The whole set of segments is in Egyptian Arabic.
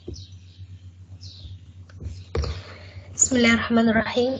بسم الله الرحمن الرحيم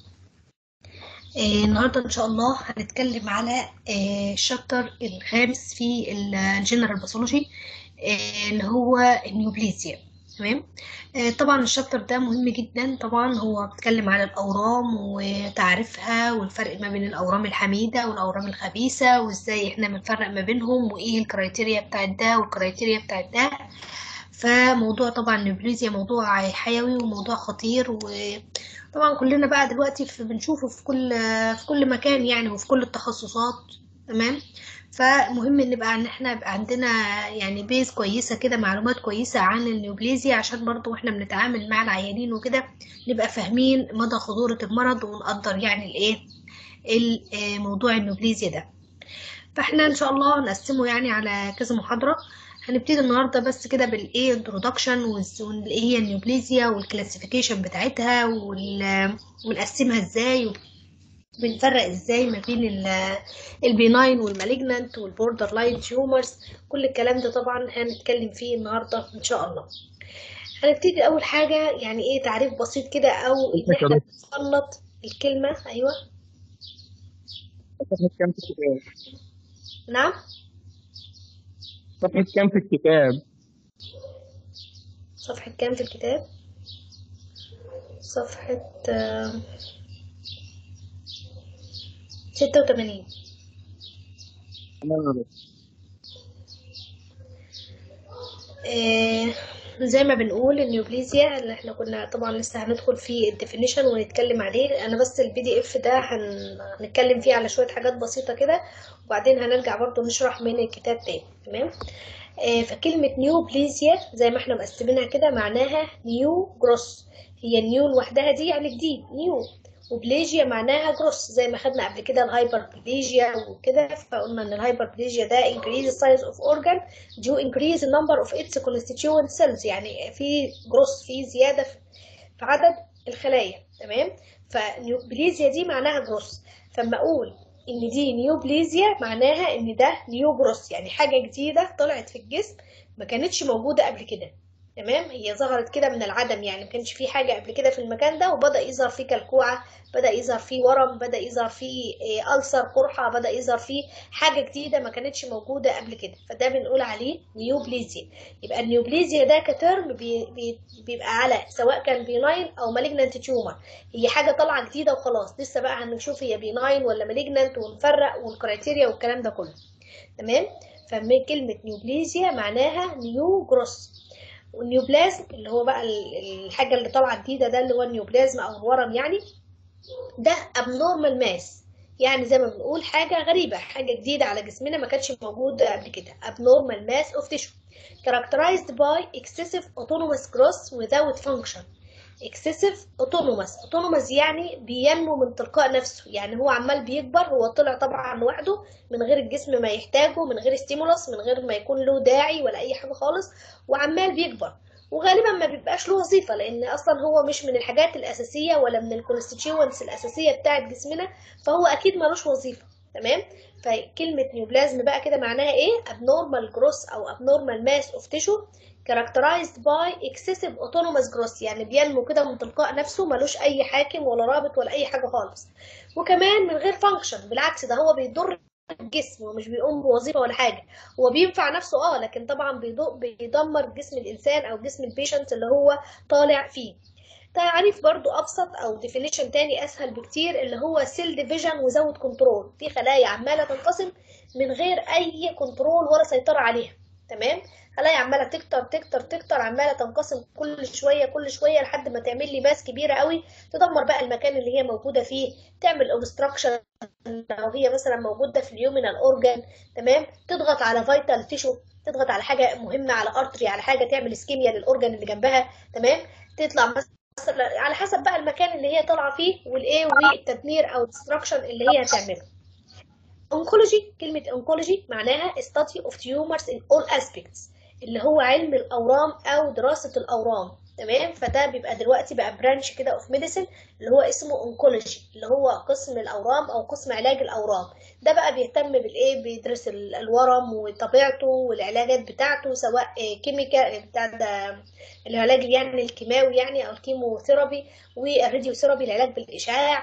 آه، النهارده ان شاء الله هنتكلم على آه، الشابتر الخامس في الجنرال باثولوجي اللي هو النيوبليزيا تمام آه، طبعا الشابتر ده مهم جدا طبعا هو بيتكلم على الاورام وتعريفها والفرق ما بين الاورام الحميده والاورام الخبيثه وازاي احنا بنفرق ما بينهم وايه الكرايتيريا بتاعت ده والكرايتيريا بتاعت ده فموضوع طبعا النيوبليزيا موضوع حيوي وموضوع خطير وطبعا كلنا بقى دلوقتي في بنشوفه في كل في كل مكان يعني وفي كل التخصصات تمام فمهم ان نبقى ان احنا يبقى عندنا يعني بيز كويسه كده معلومات كويسه عن النيوبليزيا عشان برضو واحنا بنتعامل مع العيانين وكده نبقى فاهمين مدى خطوره المرض ونقدر يعني الايه الموضوع النيوبليزيا ده فاحنا ان شاء الله نقسمه يعني على كذا محاضره هنبتدي النهارده بس كده بالايه انترودكشن وايه هي النيوبليزيا والكلاسيفيكيشن بتاعتها ونقسمها ازاي بنفرق ازاي ما بين البيناين والمالجنانت والبوردر لاين تيومرز كل الكلام ده طبعا هنتكلم فيه النهارده ان شاء الله هنبتدي اول حاجه يعني ايه تعريف بسيط كده او ان احنا بنسلط الكلمه ايوه صفحة كام في الكتاب؟ نعم صفحة كام في الكتاب؟ صفحة كام في الكتاب؟ صفحة ستة وتمانين زي ما بنقول النيوبليزيا اللي احنا كنا طبعا لسه هندخل في الديفينيشن ونتكلم عليه انا بس البي دي اف ده هن... هنتكلم فيه على شويه حاجات بسيطه كده وبعدين هنرجع برضو نشرح من الكتاب تاني تمام آه فكلمه نيوبليزيا زي ما احنا مقسمينها كده معناها نيو جروس هي النيو لوحدها دي يعني جديد نيو وبليجيا معناها جروس زي ما خدنا قبل كده الهايبر بليجيا وكده فقلنا ان الهايبر بليجيا ده increase the size of organ due increase the number of its constituent cells يعني في جروس في زيادة في عدد الخلايا تمام فنيوبليزيا دي معناها جروس فلما اقول ان دي نيوبليزيا معناها ان ده نيو جروس يعني حاجة جديدة طلعت في الجسم ما كانتش موجودة قبل كده تمام هي ظهرت كده من العدم يعني ما كانش في حاجه قبل كده في المكان ده وبدا يظهر فيه كلكوعه بدا يظهر فيه ورم بدا يظهر فيه ألسر قرحه بدا يظهر فيه حاجه جديده ما كانتش موجوده قبل كده فده بنقول عليه نيوبليزيا يبقى النيوبليزيا ده كترم بي بي بيبقى على سواء كان بيناين او مالجنانت تيومر هي حاجه طالعه جديده وخلاص لسه بقى هنشوف هي بيناين ولا مالجنانت ونفرق والكرايتيريا والكلام ده كله تمام فمن كلمه نيوبليزيا معناها نيو جروس والنيوبلازم اللي هو بقى الحاجة اللي طالعة جديدة ده اللي هو النيوبلازم أو الورم يعني ده abnormal mass يعني زي ما بنقول حاجة غريبة حاجة جديدة على جسمنا ما كانتش موجودة قبل كده abnormal mass of tissue characterized by excessive autonomous growth without function excessive autonomous autonomous يعني بينمو من تلقاء نفسه يعني هو عمال بيكبر هو طلع طبعا لوحده من غير الجسم ما يحتاجه من غير ستيمولس من غير ما يكون له داعي ولا اي حاجه خالص وعمال بيكبر وغالبا ما بيبقاش له وظيفه لان اصلا هو مش من الحاجات الاساسيه ولا من الكونستيتيوينتس الاساسيه بتاعه جسمنا فهو اكيد ملوش وظيفه تمام فكلمه نيوبلازم بقى كده معناها ايه abnormal growth او abnormal mass of tissue characterized by excessive autonomous growth يعني بينمو كده من تلقاء نفسه ملوش اي حاكم ولا رابط ولا اي حاجه خالص وكمان من غير فانكشن بالعكس ده هو بيضر الجسم ومش بيقوم بوظيفه ولا حاجه هو بينفع نفسه اه لكن طبعا بيدمر جسم الانسان او جسم البيشنت اللي هو طالع فيه تعريف برضو ابسط او ديفينيشن تاني اسهل بكتير اللي هو سيل ديفيجن وزود كنترول في خلايا عماله تنقسم من غير اي كنترول ولا سيطره عليها تمام خلايا عماله تكتر تكتر تكتر عماله تنقسم كل شويه كل شويه لحد ما تعمل لي ماس كبيره قوي تدمر بقى المكان اللي هي موجوده فيه تعمل اوبستراكشن لو هي مثلا موجوده في اليومينال اورجان تمام تضغط على فيتال تيشو تضغط على حاجه مهمه على ارتري على حاجه تعمل اسكيميا للاورجان اللي جنبها تمام تطلع مثلا على حسب بقى المكان اللي هي طالعه فيه والايه والتدمير او الدستركشن اللي هي هتعمله oncology كلمة oncology معناها study of tumors in all aspects اللي هو علم الأورام أو دراسة الأورام تمام فده بيبقى دلوقتي بقى برانش كده اوف ميديسن اللي هو اسمه اونكولوجي اللي هو قسم الاورام او قسم علاج الاورام ده بقى بيهتم بالايه بيدرس ال- الورم وطبيعته والعلاجات بتاعته سواء كيميكال بتاع ده العلاج يعني الكيماوي يعني او الكيموثيرابي والراديوثيرابي العلاج بالاشعاع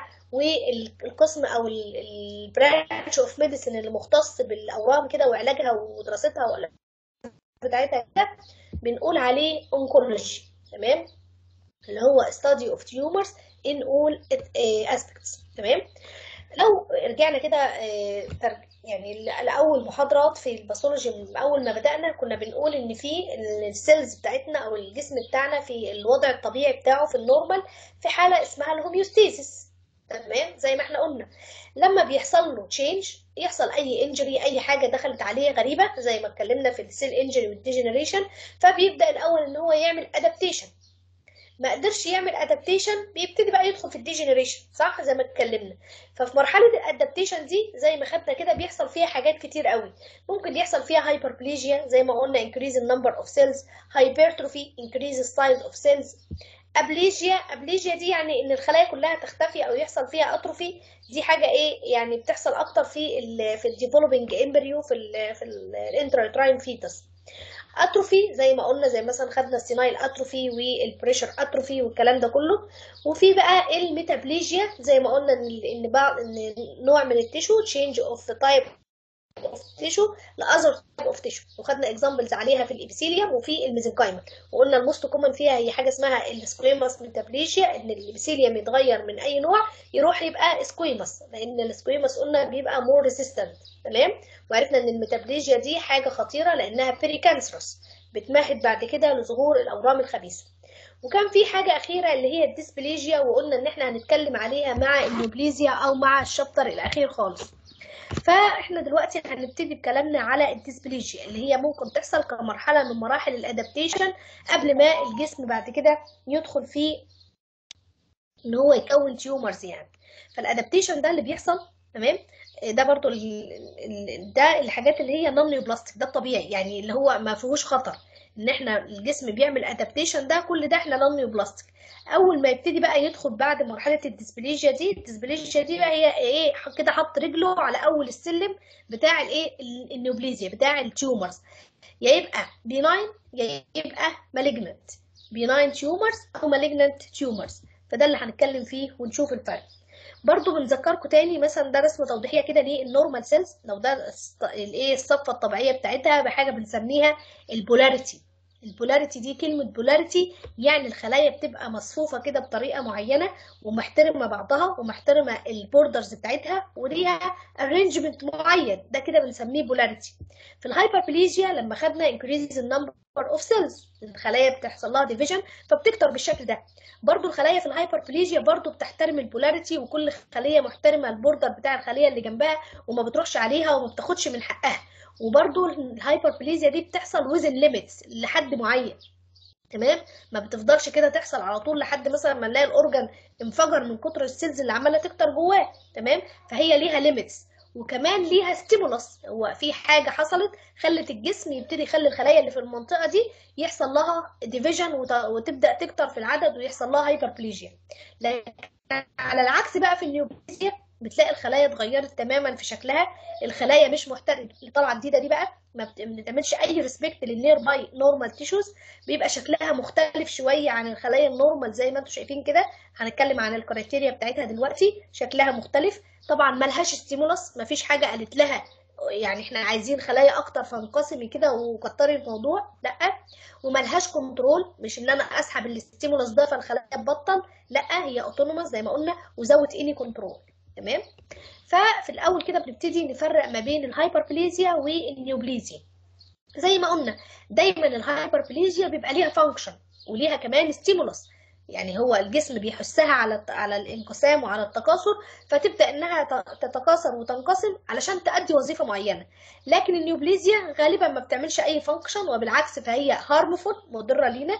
والقسم او البرانش اوف ميديسن اللي مختص بالاورام كده وعلاجها ودراستها ولا بتاعتها كده بنقول عليه oncology تمام اللي هو study of tumors in all it- آه، aspects تمام لو رجعنا كده آه، تر- يعني ل- لأول محاضرات في الباثولوجي من أول ما بدأنا كنا بنقول إن في السيلز بتاعتنا أو الجسم بتاعنا في الوضع الطبيعي بتاعه في النورمال في حالة اسمها الهوميوستاسيس تمام زي ما احنا قلنا لما بيحصل له تشينج يحصل اي انجري اي حاجه دخلت عليه غريبه زي ما اتكلمنا في السيل انجري والديجنريشن فبيبدا الاول ان هو يعمل ادابتيشن ما قدرش يعمل ادابتيشن بيبتدي بقى يدخل في الديجنريشن صح زي ما اتكلمنا ففي مرحله الادابتيشن دي زي ما خدنا كده بيحصل فيها حاجات كتير قوي ممكن يحصل فيها هايبربليجيا زي ما قلنا increase in number of cells hypertrophy increase size of cells ابليجيا ابليجيا دي يعني ان الخلايا كلها تختفي او يحصل فيها اتروفي دي حاجه ايه يعني بتحصل اكتر في ال في الديفلوبينج امبريو في ال في الانتراتراين فيتس اتروفي زي ما قلنا زي مثلا خدنا السينايل اتروفي والبريشر اتروفي والكلام ده كله وفي بقى الميتابليجيا زي ما قلنا ان ان بعض ان نوع من التيشو تشينج اوف تايب اوف تيشو لاذر تايب اوف تيشو وخدنا اكزامبلز عليها في الابيثيليوم وفي الميزنكايمال وقلنا الموست كومن فيها هي حاجه اسمها السكويماس ميتابليجيا ان الابيثيليوم يتغير من اي نوع يروح يبقى سكويماس لان السكويماس قلنا بيبقى مور ريسيستنت تمام وعرفنا ان الميتابليجيا دي حاجه خطيره لانها بيريكانسروس بتمهد بعد كده لظهور الاورام الخبيثه وكان في حاجة أخيرة اللي هي الديسبليجيا وقلنا إن إحنا هنتكلم عليها مع النوبليزيا أو مع الشابتر الأخير خالص فاحنا دلوقتي هنبتدي بكلامنا على الديسبليجيا اللي هي ممكن تحصل كمرحله من مراحل الادابتيشن قبل ما الجسم بعد كده يدخل في ان هو يكون تيومرز يعني فالادابتيشن ده اللي بيحصل تمام ده برضو ال- ال- ده الحاجات اللي هي نون بلاستيك ده الطبيعي يعني اللي هو ما فيهوش خطر ان احنا الجسم بيعمل ادابتيشن ده كل ده احنا نون بلاستيك اول ما يبتدي بقى يدخل بعد مرحله الديسبليجيا دي الديسبليجيا دي بقى هي ايه كده حط رجله على اول السلم بتاع الايه ال- النيوبليزيا بتاع التيومرز يا يبقى بيناين يا يبقى مالجنت بيناين تيومرز او مالجنت تيومرز فده اللي هنتكلم فيه ونشوف الفرق برضو بنذكركم تاني مثلا ده رسمه توضيحيه كده للنورمال سيلز لو ده الص- الايه الصفه الطبيعيه بتاعتها بحاجه بنسميها البولاريتي البولاريتي دي كلمة بولاريتي يعني الخلايا بتبقى مصفوفة كده بطريقة معينة ومحترمة بعضها ومحترمة البوردرز بتاعتها وليها ارينجمنت معين ده كده بنسميه بولاريتي في الهايبربليجيا لما خدنا increase in number of cells الخلايا بتحصل لها ديفيجن فبتكتر بالشكل ده برضو الخلايا في الهايبربليجيا برضو بتحترم البولاريتي وكل خلية محترمة البوردر بتاع الخلية اللي جنبها وما بتروحش عليها وما بتاخدش من حقها وبرضو الهايبربليزيا دي بتحصل وزن ليميتس لحد معين تمام ما بتفضلش كده تحصل على طول لحد مثلا ما نلاقي الاورجن انفجر من كتر السيلز اللي عماله تكتر جواه تمام فهي ليها ليميتس وكمان ليها ستيمولس هو في حاجه حصلت خلت الجسم يبتدي يخلي الخلايا اللي في المنطقه دي يحصل لها ديفيجن وتبدا تكتر في العدد ويحصل لها هايبربليجيا لكن على العكس بقى في النيوبليزيا بتلاقي الخلايا اتغيرت تماما في شكلها الخلايا مش محترمه اللي طالعه جديده دي بقى ما بت- ما بتعملش اي ريسبكت للنير باي نورمال تيشوز بيبقى شكلها مختلف شويه عن الخلايا النورمال زي ما انتم شايفين كده هنتكلم عن الكريتيريا بتاعتها دلوقتي شكلها مختلف طبعا ملهاش ستيمولس مفيش حاجه قالت لها يعني احنا عايزين خلايا اكتر فانقسمي كده وكتري الموضوع لا وملهاش كنترول مش ان انا اسحب الستيمولس ده فالخلايا تبطل لا هي اوتونوموس زي ما قلنا وزود اني كنترول تمام ففي الاول كده بنبتدي نفرق ما بين الهايبربليزيا والنيوبليزيا زي ما قلنا دايما الهايبربليزيا بيبقى ليها فانكشن وليها كمان ستيمولس يعني هو الجسم بيحسها على على الانقسام وعلى التكاثر فتبدا انها ت- تتكاثر وتنقسم علشان تأدي وظيفه معينه لكن النيوبليزيا غالبا ما بتعملش اي فانكشن وبالعكس فهي هارمفول مضره لينا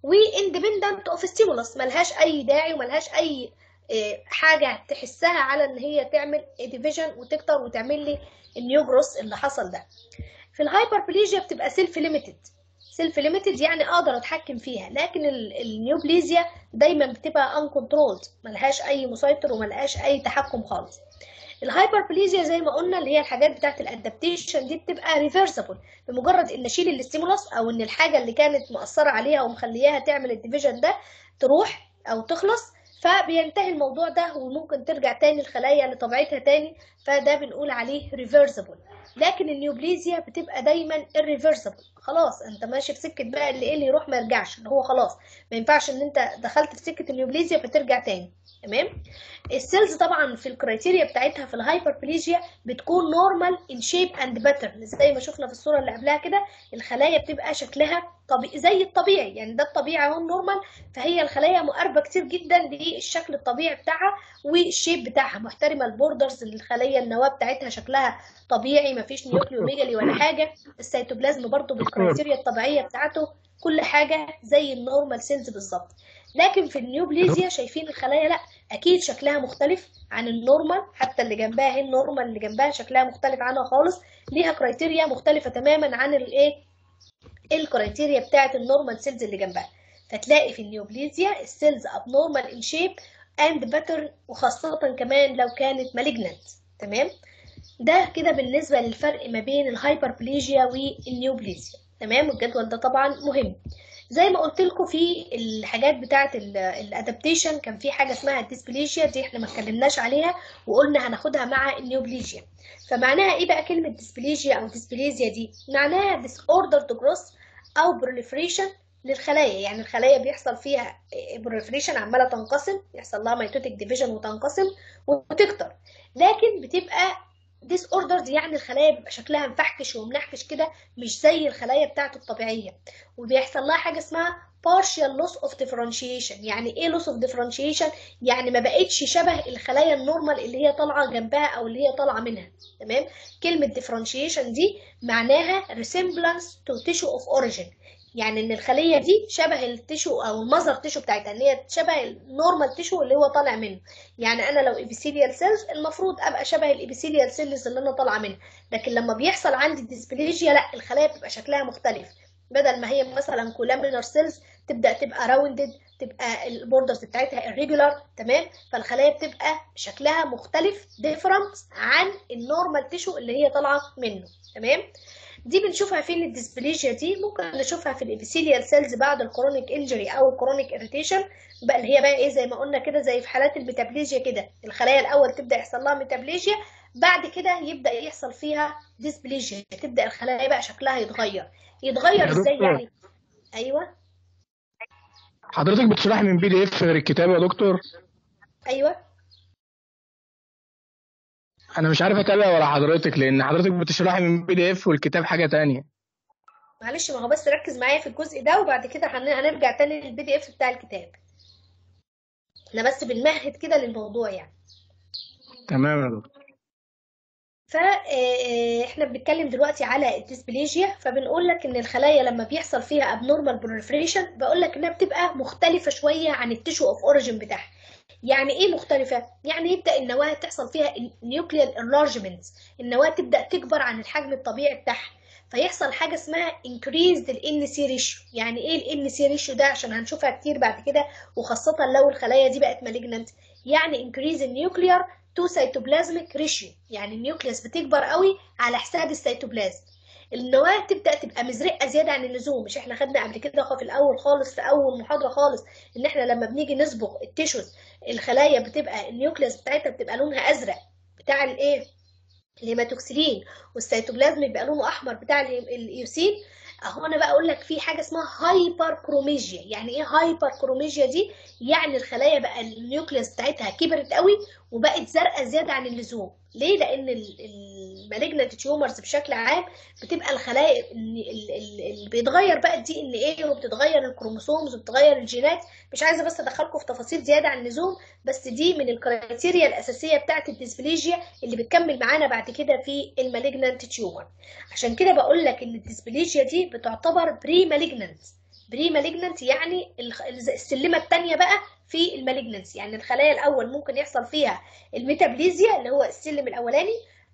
واندبندنت اوف ستيمولس ملهاش اي داعي وملهاش اي إيه، حاجه تحسها على ان هي تعمل ديفيجن وتكتر وتعمل لي النيوجروس اللي حصل ده في الهايبربليجيا بتبقى سيلف ليميتد سيلف ليميتد يعني اقدر اتحكم فيها لكن ال- النيوبليزيا دايما بتبقى ان كنترولد ملهاش اي مسيطر وملهاش اي تحكم خالص الهايبربليزيا زي ما قلنا اللي هي الحاجات بتاعت الادابتيشن دي بتبقى ريفرسبل بمجرد ان اشيل الاستيمولس او ان الحاجه اللي كانت مأثره عليها ومخلياها تعمل الديفيجن ده تروح او تخلص فبينتهي الموضوع ده وممكن ترجع تاني الخلايا لطبيعتها تاني فده بنقول عليه ريفرسبل لكن النيوبليزيا بتبقى دايما irreversible خلاص انت ماشي في سكه بقى اللي ايه اللي يروح ما يرجعش اللي هو خلاص ما ينفعش ان انت دخلت في سكه النيوبليزيا فترجع تاني تمام السيلز طبعا في الكرايتيريا بتاعتها في الهايبربليجيا بتكون نورمال ان شيب اند باترن زي ما شفنا في الصوره اللي قبلها كده الخلايا بتبقى شكلها طبيعي زي الطبيعي يعني ده الطبيعي اهو النورمال فهي الخلايا مقاربه كتير جدا للشكل الطبيعي بتاعها والشيب بتاعها محترمه البوردرز الخليه النواه بتاعتها شكلها طبيعي مفيش نيوكليوميجالي ولا حاجه السيتوبلازم برضو بالكرايتيريا الطبيعيه بتاعته كل حاجه زي النورمال سيلز بالظبط لكن في النيوبليزيا شايفين الخلايا لا اكيد شكلها مختلف عن النورمال حتى اللي جنبها هي النورمال اللي جنبها شكلها مختلف عنها خالص ليها كرايتيريا مختلفه تماما عن الايه الكرايتيريا بتاعه النورمال سيلز اللي جنبها فتلاقي في النيوبليزيا السيلز ابنورمال ان شيب اند باترن وخاصه كمان لو كانت مالجنانت تمام ده كده بالنسبه للفرق ما بين الهايبربليجيا والنيوبليزيا تمام الجدول ده طبعا مهم زي ما قلت لكم في الحاجات بتاعه الادابتيشن كان في حاجه اسمها الديسبليجيا دي احنا ما اتكلمناش عليها وقلنا هناخدها مع النيوبليجيا فمعناها ايه بقى كلمه ديسبليجيا او ديسبليزيا دي معناها disordered growth او proliferation للخلايا يعني الخلايا بيحصل فيها proliferation عماله تنقسم يحصل لها ميتوتيك ديفيجن وتنقسم وتكتر لكن بتبقى ديس اوردرز يعني الخلايا بيبقى شكلها مفحكش ومنحكش كده مش زي الخلايا بتاعته الطبيعيه وبيحصل لها حاجه اسمها partial loss of differentiation يعني ايه loss of differentiation يعني ما بقتش شبه الخلايا النورمال اللي هي طالعه جنبها او اللي هي طالعه منها تمام كلمه differentiation دي معناها resemblance to tissue of origin يعني ان الخليه دي شبه التشو او المذر تشو بتاعتها ان هي شبه النورمال تشو اللي هو طالع منه يعني انا لو ابيثيليال سيلز المفروض ابقى شبه الابيثيليال سيلز اللي انا طالعه منها لكن لما بيحصل عندي ديسبليجيا لا الخلايا بتبقى شكلها مختلف بدل ما هي مثلا كولامينر سيلز تبدا تبقى راوندد تبقى البوردرز بتاعتها irregular تمام فالخلايا بتبقى شكلها مختلف ديفرنت عن النورمال تشو اللي هي طالعه منه تمام دي بنشوفها فين الديسبليجيا دي ممكن نشوفها في الابيثيليال سيلز بعد الكرونيك انجري او الكرونيك اريتيشن بقى اللي هي بقى ايه زي ما قلنا كده زي في حالات الميتابليجيا كده الخلايا الاول تبدا يحصل لها ميتابليجيا بعد كده يبدا يحصل فيها ديسبليجيا تبدا الخلايا بقى شكلها يتغير يتغير ازاي يعني ايوه حضرتك بتشرحي من بي دي اف غير الكتاب يا دكتور ايوه انا مش عارف اتابع ورا حضرتك لان حضرتك بتشرحي من بي دي اف والكتاب حاجه تانية معلش ما هو بس ركز معايا في الجزء ده وبعد كده هن- هنرجع تاني للبي دي اف بتاع الكتاب احنا بس بنمهد كده للموضوع يعني تمام يا دكتور فاحنا بنتكلم دلوقتي على الديسبليجيا فبنقول لك ان الخلايا لما بيحصل فيها abnormal proliferation بقول لك انها بتبقى مختلفه شويه عن التشو اوف اوريجين بتاعها يعني ايه مختلفه يعني يبدا النواه تحصل فيها nuclear enlargement النواه تبدا تكبر عن الحجم الطبيعي بتاعها فيحصل حاجه اسمها increased ال NC ratio يعني ايه ال NC ratio ده عشان هنشوفها كتير بعد كده وخاصه لو الخلايا دي بقت malignant يعني increase النيوكليار تو سيتوبلازميك ريشيو يعني النيوكليوس بتكبر قوي على حساب السيتوبلازم النواه تبدا تبقى مزرقه زياده عن اللزوم مش احنا خدنا قبل كده في الاول خالص في اول محاضره خالص ان احنا لما بنيجي نصبغ التيشوز الخلايا بتبقى النيوكليوس بتاعتها بتبقى لونها ازرق بتاع الايه الهيماتوكسلين والسيتوبلازم بيبقى لونه احمر بتاع الهيم- الايوسين اهو انا بقى اقول لك في حاجه اسمها هايبر كروميجيا يعني ايه هايبر كروميجيا دي يعني الخلايا بقى النيوكليوس بتاعتها كبرت قوي وبقت زرقاء زياده عن اللزوم ليه لان المالجنت تيومرز بشكل عام بتبقى الخلايا ال- ال- ال- اللي بيتغير بقى الدي ان ايه وبتتغير الكروموسومز وبتتغير الجينات مش عايزه بس ادخلكم في تفاصيل زياده عن اللزوم بس دي من الكرايتيريا الاساسيه بتاعت الديسبليجيا اللي بتكمل معانا بعد كده في المالجنت تيومر عشان كده بقول لك ان الديسبليجيا دي بتعتبر بري مالجنت بري مالجنت يعني الخ- السلمه الثانيه بقى في المالجنس يعني الخلايا الاول ممكن يحصل فيها الميتابليزيا اللي هو السلم الاولاني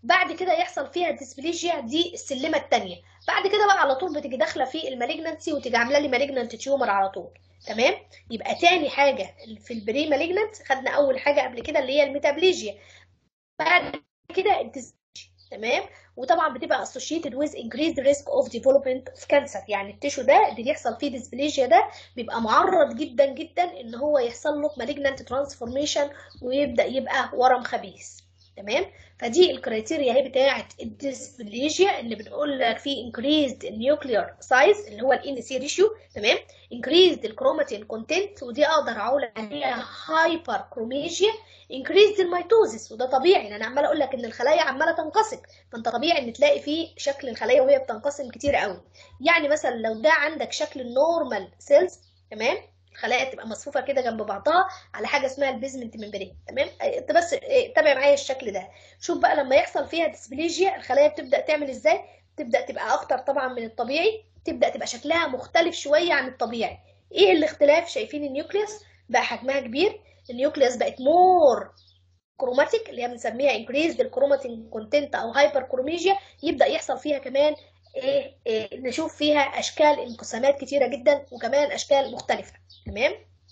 بعد كده يحصل فيها ديسبليجيا دي السلمه الثانيه بعد كده بقى على طول بتيجي داخله في المالجنانسي وتيجي عامله لي مالجنانت تيومر على طول تمام يبقى تاني حاجه في البري مالجنانت خدنا اول حاجه قبل كده اللي هي الميتابليجيا بعد كده الديسبليجيا تمام وطبعا بتبقى associated with increased risk of development of cancer يعني التيشو ده اللي بيحصل فيه ديسبليجيا ده بيبقى معرض جدا جدا ان هو يحصل له malignant transformation ويبدا يبقى ورم خبيث تمام فدي الكريتيريا هي بتاعه الديسبليجيا اللي بنقول لك في increased nuclear size اللي هو الان سي ريشيو تمام increased الكروماتين كونتنت ودي اقدر اقول عليها هايبر كروميجيا increased الميتوزيس وده طبيعي انا عماله اقول لك ان الخلايا عماله تنقسم فانت طبيعي ان تلاقي فيه شكل الخلايا وهي بتنقسم كتير قوي يعني مثلا لو ده عندك شكل النورمال سيلز تمام الخلايا تبقى مصفوفه كده جنب بعضها على حاجه اسمها البيزمنت ممبرين تمام انت بس تابع معايا الشكل ده شوف بقى لما يحصل فيها ديسبليجيا الخلايا بتبدا تعمل ازاي تبدا تبقى اكتر طبعا من الطبيعي تبدا تبقى شكلها مختلف شويه عن الطبيعي ايه الاختلاف شايفين النيوكليوس بقى حجمها كبير النيوكليوس بقت مور كروماتيك اللي هي بنسميها انكريزد الكروماتين كونتنت او هايبر كروميجيا يبدا يحصل فيها كمان إيه, إيه نشوف فيها اشكال انقسامات كتيره جدا وكمان اشكال مختلفه تمام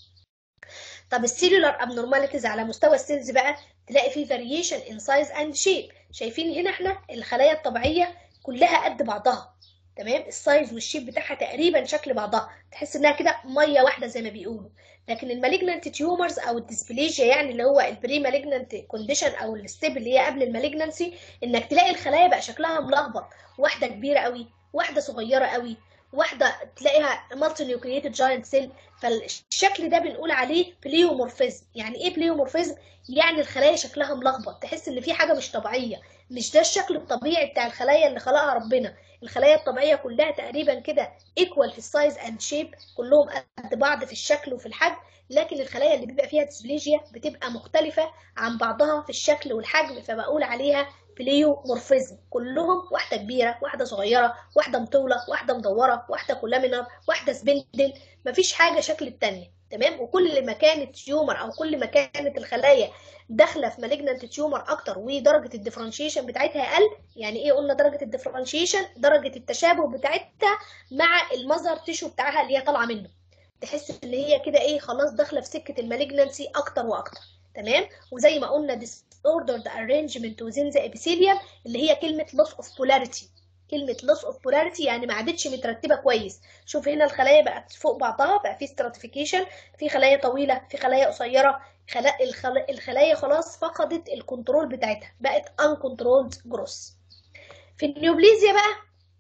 طب السيلولار ابنورماليتيز على مستوى السيلز بقى تلاقي فيه فاريشن ان سايز اند شيب شايفين هنا احنا الخلايا الطبيعيه كلها قد بعضها تمام السايز والشيب بتاعها تقريبا شكل بعضها تحس انها كده ميه واحده زي ما بيقولوا لكن المالجنانت تيومرز او الديسبليجيا يعني اللي هو البري مالجنانت كونديشن او الستيب اللي هي قبل المالجنانسي انك تلاقي الخلايا بقى شكلها ملخبط واحده كبيره قوي واحده صغيره قوي واحده تلاقيها مالتي نيوكلييتد جاينت سيل فالشكل ده بنقول عليه بليومورفيزم يعني ايه بليومورفيزم يعني الخلايا شكلها ملخبط تحس ان في حاجه مش طبيعيه مش ده الشكل الطبيعي بتاع الخلايا اللي خلقها ربنا الخلايا الطبيعيه كلها تقريبا كده ايكوال في السايز اند شيب كلهم قد بعض في الشكل وفي الحجم لكن الخلايا اللي بيبقى فيها ديسبليجيا بتبقى مختلفه عن بعضها في الشكل والحجم فبقول عليها بليومورفيزم كلهم واحده كبيره واحده صغيره واحده مطوله واحده مدوره واحده كولامينر واحده سبندل مفيش حاجه شكل التانيه تمام وكل ما كانت تيومر او كل ما كانت الخلايا داخله في مالجنانت تيومر اكتر ودرجه الديفرنشيشن بتاعتها اقل يعني ايه قلنا درجه الديفرنشيشن درجه التشابه بتاعتها مع المذر تيشو بتاعها اللي هي طالعه منه تحس ان هي كده ايه خلاص داخله في سكه المالجنانسي اكتر واكتر تمام وزي ما قلنا disordered arrangement within the epithelium اللي هي كلمه loss of polarity كلمة loss of polarity يعني ما عادتش مترتبة كويس شوف هنا الخلايا بقت فوق بعضها بقى في stratification في خلايا طويلة في خلايا قصيرة خلا... الخلا... الخلايا خلاص فقدت الكنترول بتاعتها بقت uncontrolled growth في النيوبليزيا بقى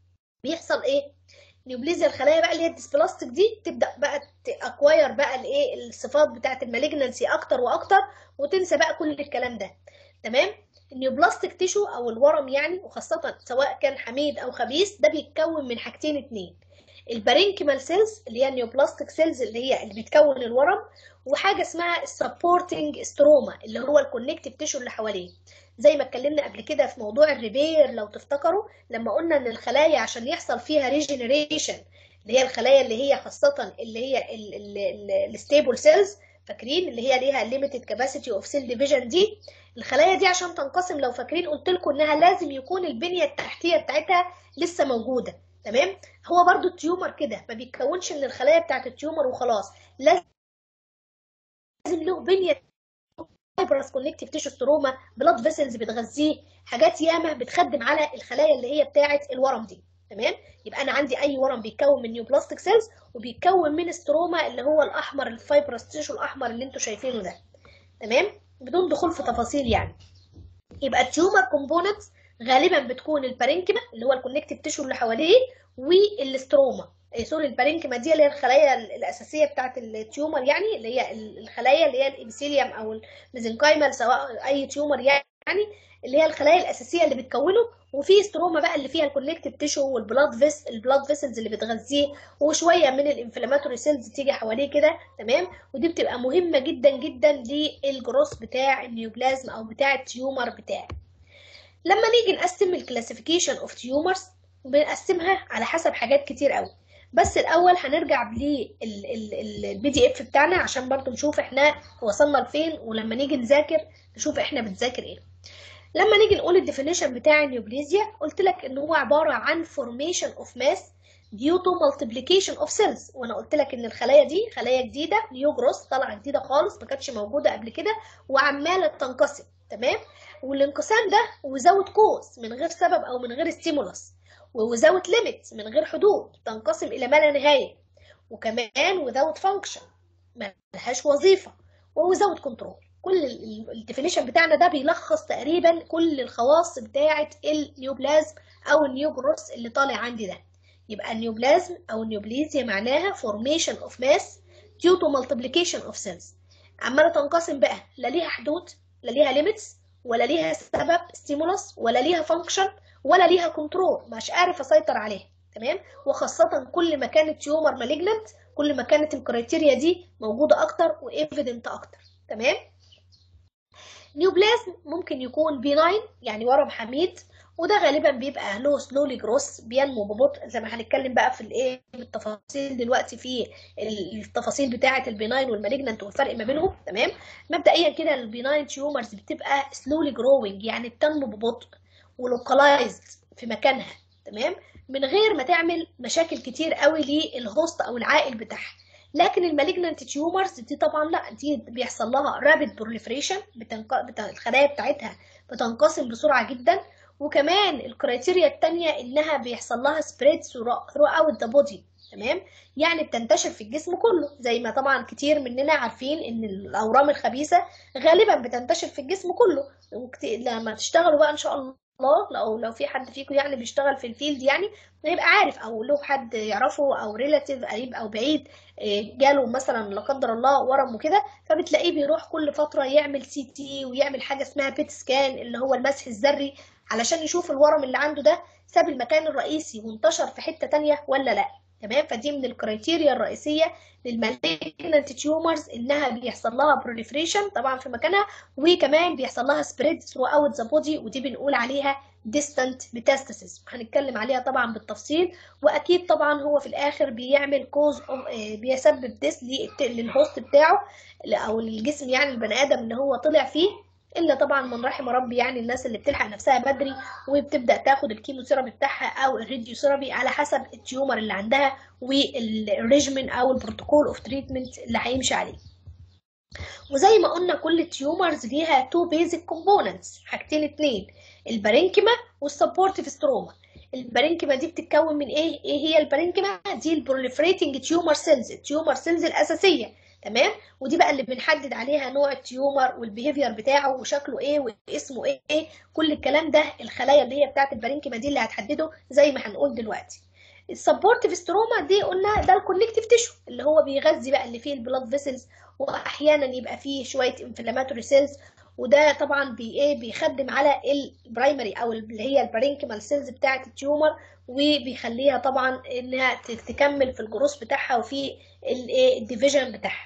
بيحصل ايه نيوبليزيا الخلايا بقى اللي هي الديسبلاستيك دي تبدا بقى تاكواير بقى الايه الصفات بتاعه المالجنسي اكتر واكتر وتنسى بقى كل الكلام ده تمام النيوبلاستيك تيشو او الورم يعني وخاصه سواء كان حميد او خبيث ده بيتكون من حاجتين اتنين البارينكيمال سيلز اللي هي النيوبلاستيك سيلز اللي هي اللي بتكون الورم وحاجه اسمها السبورتنج ستروما اللي هو الكونكتيف تيشو اللي حواليه زي ما اتكلمنا قبل كده في موضوع الريبير لو تفتكروا لما قلنا ان الخلايا عشان يحصل فيها ريجنريشن اللي هي الخلايا اللي هي خاصه اللي هي الستيبل سيلز فاكرين اللي هي ليها ليميتد كاباسيتي اوف سيل ديفيجن دي الخلايا دي عشان تنقسم لو فاكرين قلت لكم انها لازم يكون البنيه التحتيه بتاعتها لسه موجوده تمام هو برضو التيومر كده ما بيتكونش من الخلايا بتاعت التيومر وخلاص لازم له بنيه فايبرس كونكتيف تيشو ستروما بلاد فيسلز بتغذيه حاجات ياما بتخدم على الخلايا اللي هي بتاعه الورم دي تمام يبقى انا عندي اي ورم بيتكون من نيوبلاستيك سيلز وبيتكون من ستروما اللي هو الاحمر الفايبرس تيشو الاحمر اللي انتوا شايفينه ده تمام بدون دخول في تفاصيل يعني يبقى التيومر كومبوننتس غالبا بتكون البارينكيما اللي هو الكونكتيف تيشو اللي حواليه والستروما سوري البارينكيما دي اللي هي الخلايا الاساسيه بتاعه التيومر يعني اللي هي الخلايا اللي هي الابيثيليوم او الميزنكايمال سواء اي تيومر يعني اللي هي الخلايا الاساسيه اللي بتكونه وفي ستروما بقى اللي فيها الكونكتيف تيشو والبلاد فيس البلاد فيسلز اللي بتغذيه وشويه من الانفلاماتوري سيلز تيجي حواليه كده تمام ودي بتبقى مهمه جدا جدا للجروس بتاع النيوبلازم او بتاع التيومر بتاعي لما نيجي نقسم الكلاسيفيكيشن اوف تيومرز بنقسمها على حسب حاجات كتير قوي بس الاول هنرجع للبي دي اف بتاعنا عشان برضو نشوف احنا وصلنا لفين ولما نيجي نذاكر نشوف احنا بنذاكر ايه لما نيجي نقول الديفينيشن بتاع النيوبليزيا قلت لك ان هو عباره عن formation of mass due to multiplication of cells وانا قلت لك ان الخلايا دي خلايا جديده نيو جروس طالعه جديده خالص ما كانتش موجوده قبل كده وعماله تنقسم تمام والانقسام ده وزود كوز من غير سبب او من غير ستيمولس وزود ليميت من غير حدود تنقسم الى ما لا نهايه وكمان وزود فانكشن ملهاش وظيفه وزود كنترول كل الديفينيشن بتاعنا ده بيلخص تقريبا كل الخواص بتاعه النيوبلازم او النيوجروس اللي طالع عندي ده يبقى النيوبلازم او النيوبليزيا معناها formation of mass due to multiplication of cells عماله تنقسم بقى لا ليها حدود لا ليها ليميتس ولا ليها سبب ستيمولس ولا ليها فانكشن ولا ليها كنترول مش عارف اسيطر عليها تمام وخاصه كل ما كانت تيومر مالجننت كل ما كانت الكرايتيريا دي موجوده اكتر وايفيدنت اكتر تمام نيوبلازم ممكن يكون بيناين يعني ورم حميد وده غالبا بيبقى له سلولي جروس بينمو ببطء زي ما هنتكلم بقى في الايه بالتفاصيل دلوقتي في التفاصيل بتاعه البيناين والمالجنانت والفرق ما بينهم تمام مبدئيا كده البيناين تيومرز بتبقى سلولي جروينج يعني بتنمو ببطء ولوكالايزد في مكانها تمام من غير ما تعمل مشاكل كتير قوي للهوست او العائل بتاعها لكن المالجنانت تيومرز دي طبعا لا دي بيحصل لها رابيد بروليفريشن بتنق... بتا... الخلايا بتاعتها بتنقسم بسرعه جدا وكمان الكرايتيريا التانية انها بيحصل لها سبريد ثرو اوت ذا بودي تمام يعني بتنتشر في الجسم كله زي ما طبعا كتير مننا عارفين ان الاورام الخبيثه غالبا بتنتشر في الجسم كله لما تشتغلوا بقى ان شاء الله لو لو في حد فيكم يعني بيشتغل في الفيلد يعني يبقى عارف او له حد يعرفه او ريلاتيف قريب او بعيد جاله مثلا لا قدر الله ورم وكده فبتلاقيه بيروح كل فتره يعمل سي تي ويعمل حاجه اسمها بيت سكان اللي هو المسح الذري علشان يشوف الورم اللي عنده ده ساب المكان الرئيسي وانتشر في حته تانية ولا لا تمام فدي من الكرايتيريا الرئيسيه للمالجنت تيومرز انها بيحصل لها بروليفريشن طبعا في مكانها وكمان بيحصل لها سبريد ثرو اوت ذا بودي ودي بنقول عليها ديستانت ميتاستاسيس هنتكلم عليها طبعا بالتفصيل واكيد طبعا هو في الاخر بيعمل كوز بيسبب ديس للهوست بتاعه او للجسم يعني البني ادم اللي هو طلع فيه الا طبعا من رحم ربي يعني الناس اللي بتلحق نفسها بدري وبتبدا تاخد الكيموثيرابي بتاعها او الراديوثيرابي على حسب التيومر اللي عندها والريجمن او البروتوكول اوف تريتمنت اللي هيمشي عليه وزي ما قلنا كل التيومرز ليها تو بيزك كومبوننتس حاجتين اتنين البارينكيما والسبورتيف ستروما البارينكيما دي بتتكون من ايه ايه هي البارينكيما دي البروليفريتنج تيومر سيلز التيومر سيلز الاساسيه تمام ودي بقى اللي بنحدد عليها نوع التيومر والبيهيفير بتاعه وشكله ايه واسمه ايه كل الكلام ده الخلايا اللي هي بتاعت البارينكيما دي اللي هتحدده زي ما هنقول دلوقتي السبورتيف ستروما دي قلنا ده الكونكتيف تيشو اللي هو بيغذي بقى اللي فيه البلاد فيسلز واحيانا يبقى فيه شويه انفلاماتوري سيلز وده طبعا بي ايه بيخدم على البرايمري او اللي هي البارينكيمال سيلز بتاعه التيومر وبيخليها طبعا انها تكمل في الجروس بتاعها وفي الديفيجن بتاعها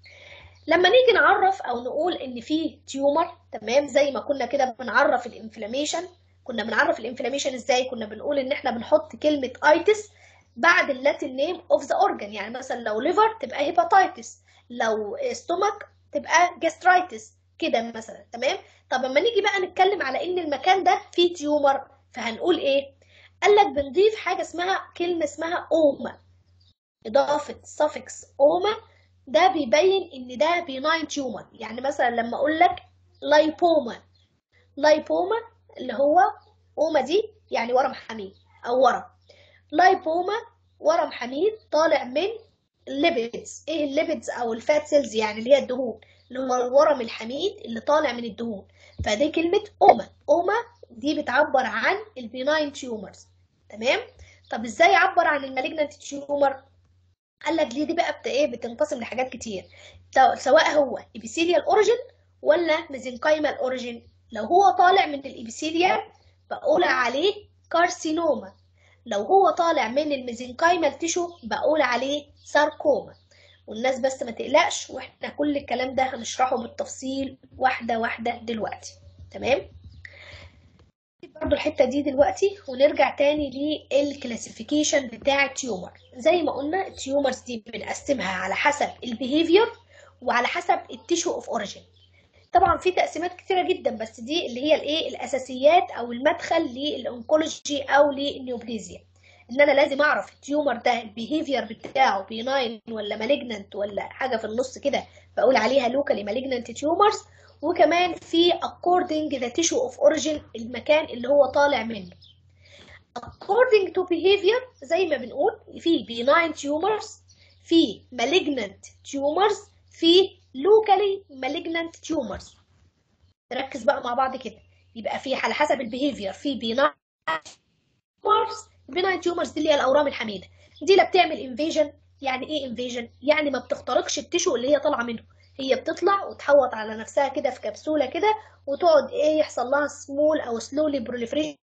لما نيجي نعرف او نقول ان في تيومر تمام زي ما كنا كده بنعرف الانفلاميشن كنا بنعرف الانفلاميشن ازاي كنا بنقول ان احنا بنحط كلمه ايتس بعد اللاتين نيم اوف ذا اورجان يعني مثلا لو ليفر تبقى هيباتايتس لو ستومك تبقى جاسترايتس كده مثلا تمام طب اما نيجي بقى نتكلم على ان المكان ده فيه تيومر فهنقول ايه قال لك بنضيف حاجه اسمها كلمه اسمها اوما اضافه suffix اوما ده بيبين ان ده بيناين تيومر يعني مثلا لما اقول لك لايبوما لايبوما اللي هو اوما دي يعني ورم حميد او ورم لايبوما ورم حميد طالع من الليبيدز ايه الليبيدز او الفات سيلز يعني اللي هي الدهون اللي هو الورم الحميد اللي طالع من الدهون فدي كلمة اوما اوما دي بتعبر عن البيناين تيومرز تمام طب ازاي يعبر عن المالجنانت تيومر قال لك ليه دي بقى بت ايه بتنقسم لحاجات كتير سواء هو ابيثيليال اوريجين ولا ميزنكايمال اوريجين لو هو طالع من الابيثيليال بقول عليه كارسينوما لو هو طالع من الميزنكايمال تيشو بقول عليه ساركوما والناس بس ما تقلقش واحنا كل الكلام ده هنشرحه بالتفصيل واحده واحده دلوقتي تمام برضو الحته دي دلوقتي ونرجع تاني للكلاسيفيكيشن بتاع التيومر زي ما قلنا التيومرز دي بنقسمها على حسب البيهيفير وعلى حسب التيشو اوف اوريجين طبعا في تقسيمات كتيره جدا بس دي اللي هي الايه الاساسيات او المدخل للانكولوجي او للنيوبليزيا ان انا لازم اعرف التيومر ده البيهيفير بتاعه بيناين ولا مالجنانت ولا حاجه في النص كده بقول عليها لوكالي مالجنانت تيومرز وكمان في according the tissue of origin المكان اللي هو طالع منه according to behavior زي ما بنقول في benign tumors في malignant tumors في locally malignant tumors نركز بقى مع بعض كده يبقى في على حسب البيهيفير في benign tumors benign tumors دي اللي هي الاورام الحميده دي لا بتعمل انفيجن يعني ايه انفيجن يعني ما بتخترقش التشو اللي هي طالعه منه هي بتطلع وتحوط على نفسها كده في كبسوله كده وتقعد ايه يحصل لها سمول او سلولي بروليفريشن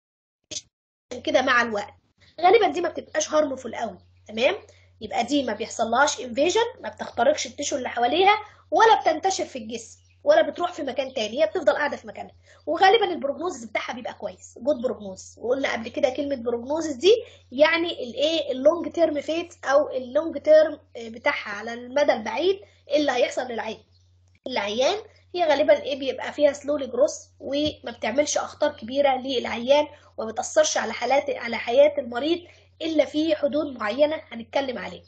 كده مع الوقت غالبا دي ما بتبقاش هارمفول قوي تمام يبقى دي ما بيحصلهاش انفيجن ما بتخترقش التشو اللي حواليها ولا بتنتشر في الجسم ولا بتروح في مكان تاني هي بتفضل قاعده في مكانها وغالبا البروجنوزس بتاعها بيبقى كويس جود بروجنوزس وقلنا قبل كده كلمه بروجنوزس دي يعني الايه اللونج تيرم فيت او اللونج تيرم بتاعها على المدى البعيد اللي هيحصل للعين العيان هي غالبا ايه بيبقى فيها سلولي جروس وما بتعملش اخطار كبيره للعيان وما بتاثرش على حالات على حياه المريض الا في حدود معينه هنتكلم عليها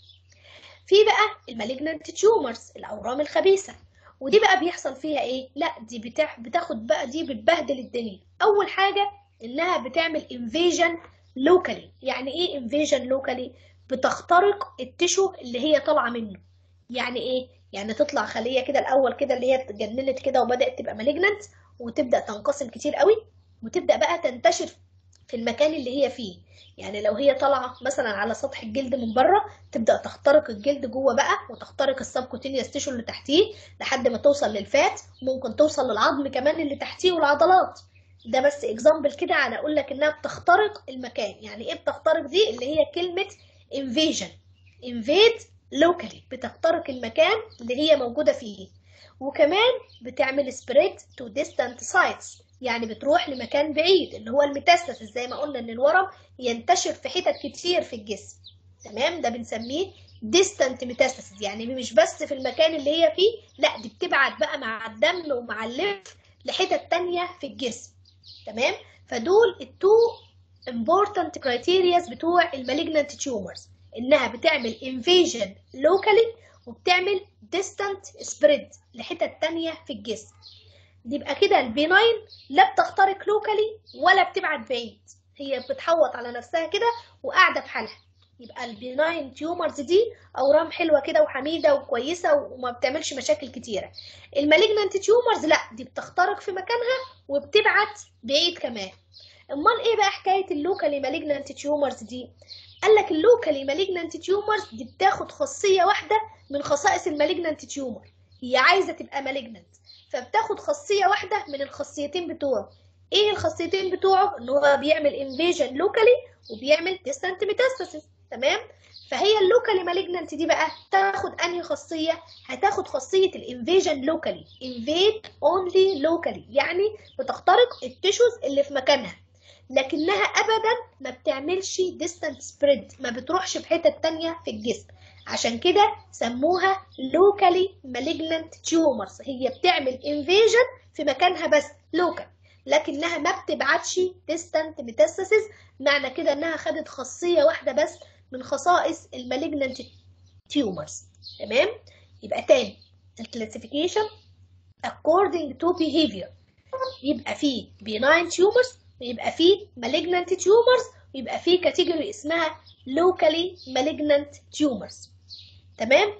في بقى المالجنانت تيومرز الاورام الخبيثه ودي بقى بيحصل فيها ايه لا دي بتاع بتاخد بقى دي بتبهدل الدنيا اول حاجه انها بتعمل انفيجن لوكالي يعني ايه انفيجن لوكالي بتخترق التشو اللي هي طالعه منه يعني ايه يعني تطلع خليه كده الاول كده اللي هي اتجننت كده وبدات تبقى مالجنانت وتبدا تنقسم كتير قوي وتبدا بقى تنتشر في المكان اللي هي فيه يعني لو هي طالعه مثلا على سطح الجلد من بره تبدا تخترق الجلد جوه بقى وتخترق السبكوتينيوس تيشو اللي تحتيه لحد ما توصل للفات ممكن توصل للعظم كمان اللي تحتيه والعضلات ده بس اكزامبل كده على اقول لك انها بتخترق المكان يعني ايه بتخترق دي اللي هي كلمه invasion invade locally بتخترق المكان اللي هي موجوده فيه وكمان بتعمل spread to distant sites يعني بتروح لمكان بعيد اللي هو الميتاستاسيس زي ما قلنا ان الورم ينتشر في حتت كتير في الجسم تمام ده بنسميه distant metastasis يعني مش بس في المكان اللي هي فيه لا دي بتبعد بقى مع الدم ومع الليف لحتت تانية في الجسم تمام فدول التو important criteria بتوع المالجنانت تيومرز انها بتعمل invasion locally وبتعمل distant spread لحتت تانية في الجسم يبقى كده البيناين لا بتخترق لوكالي ولا بتبعد بعيد هي بتحوط على نفسها كده وقاعده في حالها يبقى البيناين تيومرز دي اورام حلوه كده وحميده وكويسه وما بتعملش مشاكل كتيره المالجنانت تيومرز لا دي بتخترق في مكانها وبتبعد بعيد كمان امال ايه بقى حكايه اللوكالي مالجنانت تيومرز دي قال لك اللوكالي مالجنانت تيومرز دي بتاخد خاصيه واحده من خصائص المالجنانت تيومر هي عايزه تبقى مالجنانت فبتاخد خاصيه واحده من الخاصيتين بتوعه ايه الخاصيتين بتوعه ان هو بيعمل انفيجن لوكالي وبيعمل ديستانت ميتاستاسيس تمام فهي اللوكالي مالجنانت دي بقى تاخد انهي خاصيه هتاخد خاصيه الانفيجن لوكالي انفيد اونلي لوكالي يعني بتخترق التيشوز اللي في مكانها لكنها ابدا ما بتعملش ديستانت سبريد ما بتروحش في حتت تانية في الجسم عشان كده سموها locally malignant tumors هي بتعمل invasion في مكانها بس local لكنها ما بتبعتش distant metastasis معنى كده انها خدت خاصية واحدة بس من خصائص المالجنانت tumors تمام يبقى تاني الكلاسيفيكيشن according to behavior يبقى فيه benign tumors ويبقى فيه malignant tumors ويبقى فيه كاتيجوري اسمها locally malignant tumors تمام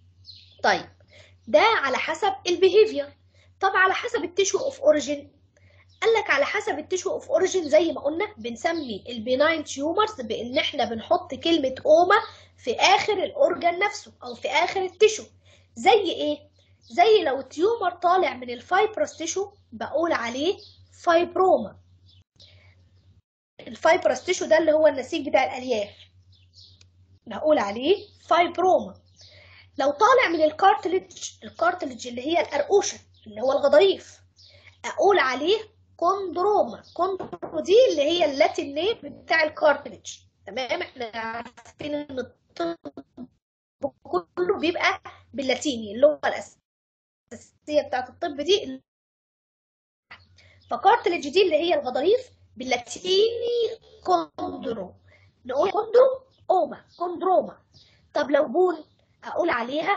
طيب ده على حسب البيهيفير طب على حسب التيشو اوف اوريجين قال لك على حسب التيشو اوف اوريجين زي ما قلنا بنسمي البيناين تيومرز بان احنا بنحط كلمه اوما في اخر الاورجان نفسه او في اخر التيشو زي ايه زي لو التيومر طالع من الفايبروس تيشو بقول عليه فايبروما الفايبروس تيشو ده اللي هو النسيج بتاع الالياف بقول عليه فايبروما لو طالع من الكارتلج الكارتلج اللي هي القرقوشه اللي هو الغضاريف اقول عليه كوندروما كوندرو دي اللي هي اللاتين نيم بتاع الكارتلج تمام احنا عارفين ان الطب كله بيبقى باللاتيني اللغه الاساسيه بتاعت الطب دي فكارتلج دي اللي هي الغضاريف باللاتيني كوندرو نقول كوندو اوما كوندروما طب لو بون اقول عليها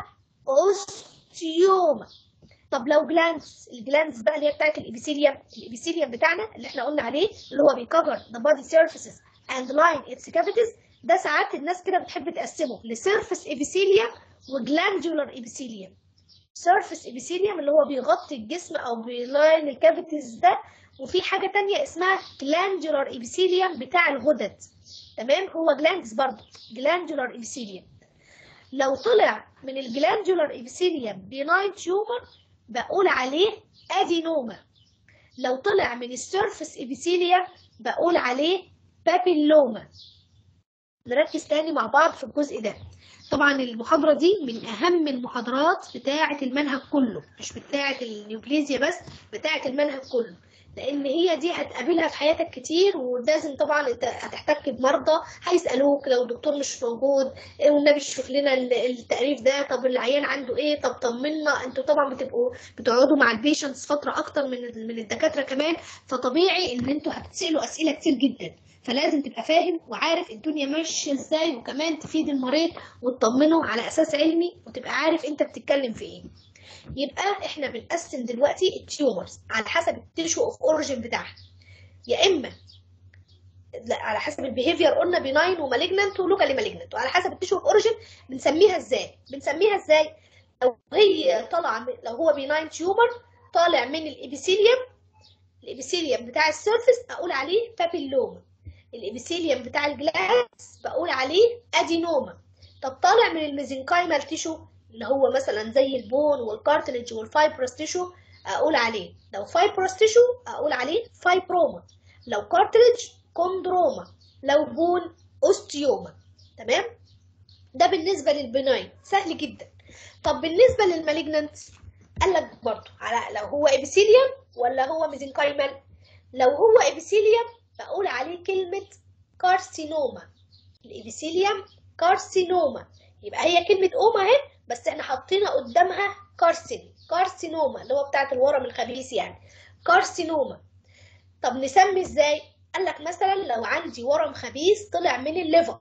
اوستيوما طب لو جلانس الجلانس بقى اللي هي بتاعت الابيثيليوم الابيثيليوم بتاعنا اللي احنا قلنا عليه اللي هو بيكفر ذا بادي سيرفيسز اند لاين اتس كافيتيز ده ساعات الناس كده بتحب تقسمه لسيرفيس ابيثيليوم وجلاندولار ابيثيليوم سيرفيس ابيثيليوم اللي هو بيغطي الجسم او بيلاين الكافيتيز ده وفي حاجه تانية اسمها جلاندولار ابيثيليوم بتاع الغدد تمام هو جلاندز برضه جلاندولار ابيثيليوم لو طلع من الجلاندولار ابيثيليوم بيناين تيومر بقول عليه ادينوما لو طلع من السيرفس ابيثيليوم بقول عليه بابيلوما نركز تاني مع بعض في الجزء ده طبعا المحاضرة دي من أهم المحاضرات بتاعة المنهج كله مش بتاعة النيوبليزيا بس بتاعة المنهج كله لأن هي دي هتقابلها في حياتك كتير ولازم طبعا انت هتحتك بمرضى هيسألوك لو الدكتور مش موجود إيه والنبي شوف لنا التقريف ده طب العيان عنده ايه طب طمنا انتوا طبعا بتبقوا بتقعدوا مع البيشنتس فترة أكتر من من الدكاترة كمان فطبيعي إن انتوا هتتسألوا أسئلة كتير جدا فلازم تبقى فاهم وعارف الدنيا ماشيه ازاي وكمان تفيد المريض وتطمنه على اساس علمي وتبقى عارف انت بتتكلم في ايه يبقى احنا بنقسم دلوقتي التيومرز على حسب التيشو اوف اوريجين بتاعها يا اما لا على حسب البيهيفير قلنا بيناين ومالجنانت ولوكالي مالجنانت وعلى حسب التيشو اوف اوريجين بنسميها ازاي بنسميها ازاي لو هي طالعه لو هو بيناين تيومر طالع من الابيثيليوم الابيثيليوم بتاع السيرفيس اقول عليه بابيلوما الابيثيليوم بتاع الجلاس بقول عليه ادينوما طب طالع من الميزنكايمال تيشو اللي هو مثلا زي البون والكارتلج والفايبروس تيشو اقول عليه لو فايبروس تيشو اقول عليه فايبروما لو كارتلج كوندروما لو بون اوستيوما تمام ده بالنسبه للبناين سهل جدا طب بالنسبه للمالجنانت قال لك برضه على لو هو ابيثيليوم ولا هو ميزنكايمال لو هو ابيثيليوم بقول عليه كلمة كارسينوما الإبيثيليوم كارسينوما يبقى هي كلمة أوما أهي بس احنا حاطينها قدامها كارسين كارسينوما اللي هو بتاعت الورم الخبيث يعني كارسينوما طب نسمي ازاي؟ قال لك مثلا لو عندي ورم خبيث طلع من الليفر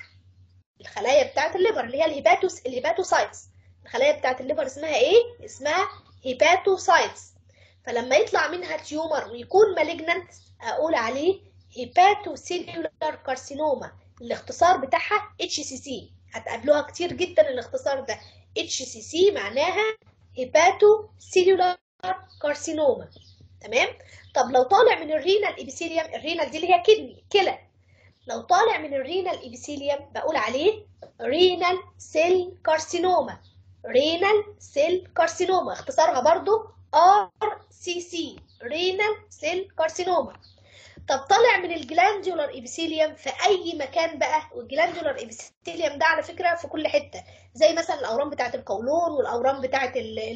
الخلايا بتاعت الليفر اللي هي الهيباتوس الهيباتوسايتس الخلايا بتاعت الليفر اسمها ايه؟ اسمها هيباتوسايتس فلما يطلع منها تيومر ويكون مالجنانت اقول عليه هيباتوسيلولار كارسينوما الاختصار بتاعها اتش سي سي هتقابلوها كتير جدا الاختصار ده اتش سي سي معناها هيباتوسيلولار كارسينوما تمام طب لو طالع من الرينال ابيثيليوم الرينال دي اللي هي كدني كلى لو طالع من الرينال ابيثيليوم بقول عليه رينال سيل كارسينوما رينال سيل كارسينوما اختصارها برضو ار سي سي رينال سيل كارسينوما طب طالع من الجلاندولار ابيثيليوم في اي مكان بقى والجلاندولار ابيثيليوم ده على فكره في كل حته زي مثلا الاورام بتاعه القولون والاورام بتاعه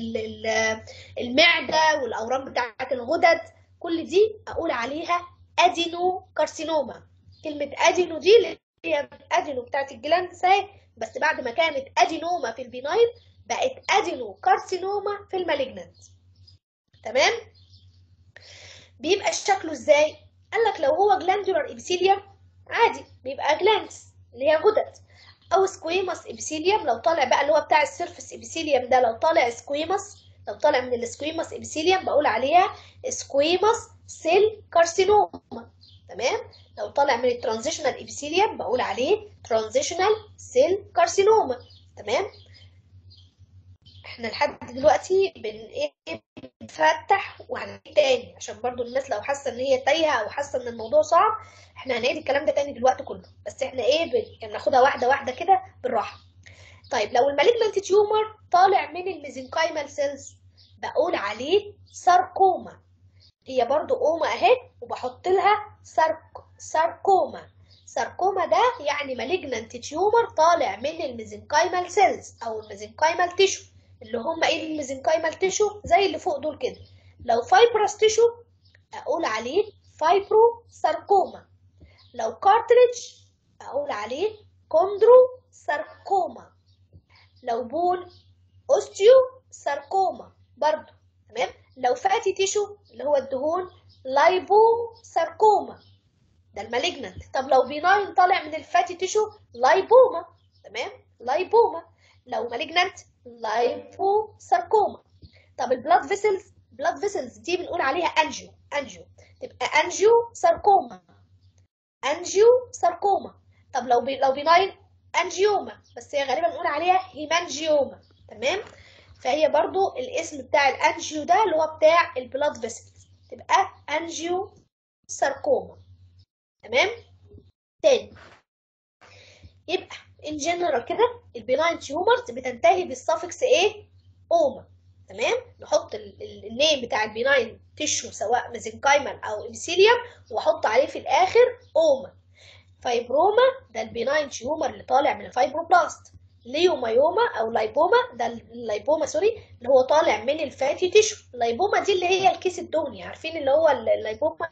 المعده والاورام بتاعه الغدد كل دي اقول عليها ادينو كارسينوما كلمه ادينو دي اللي هي ادينو بتاعه الجلاند اهي بس بعد ما كانت ادينوما في البيناين بقت ادينو كارسينوما في المالجنانت تمام بيبقى شكله ازاي قال لك لو هو جلاندولار ابيثيليوم عادي بيبقى جلانس اللي هي غدد او سكويموس ابيثيليوم لو طالع بقى اللي هو بتاع السيرفس ابيثيليوم ده لو طالع سكويموس لو طالع من السكويموس ابيثيليوم بقول عليها سكويموس سيل كارسينوما تمام لو طالع من الترانزيشنال ابيثيليوم بقول عليه ترانزيشنال سيل كارسينوما تمام احنا لحد دلوقتي بن ايه بنفتح وهنعيد تاني عشان برضو الناس لو حاسه ان هي تايهه او حاسه ان الموضوع صعب احنا هنعيد الكلام ده تاني دلوقتي كله بس احنا ايه ب... ناخدها واحده واحده كده بالراحه طيب لو المالجنانت تيومر طالع من الميزنكايمال سيلز بقول عليه ساركوما هي برضو اوما اهي وبحط لها سارك... ساركوما ساركوما ده يعني مالجنانت تيومر طالع من الميزنكايمال سيلز او الميزنكايمال تيشو اللي هم ايه الميزنكايمال تيشو زي اللي فوق دول كده لو فايبرس تيشو اقول عليه فايبرو ساركوما لو كارتريج اقول عليه كوندرو ساركوما لو بون اوستيو ساركوما برضو تمام لو فاتي تيشو اللي هو الدهون لايبو ساركوما ده المالجنانت طب لو بيناين طالع من الفاتي تيشو لايبوما تمام لايبوما لو مالجنانت لايبو ساركوما طب البلاد فيسلز بلاد فيسلز دي بنقول عليها انجيو انجيو تبقى انجيو ساركوما انجيو ساركوما طب لو بي لو بيناين انجيوما بس هي غالبا بنقول عليها هيمانجيوما تمام فهي برضو الاسم بتاع الانجيو ده اللي هو بتاع البلاد فيسلز تبقى انجيو ساركوما تمام تاني يبقى ان جنرال كده البيناين تيومرز بتنتهي بالسفكس ايه اوما تمام نحط النيم بتاع البيناين تيشو سواء ميزنكايمال او ابيثيليوم واحط عليه في الاخر اوما فايبروما ده البيناين تيومر اللي طالع من الفايبروبلاست ليومايوما او لايبوما ده اللايبوما سوري اللي هو طالع من الفاتي تيشو اللايبوما دي اللي هي الكيس الدهني عارفين اللي هو اللايبوما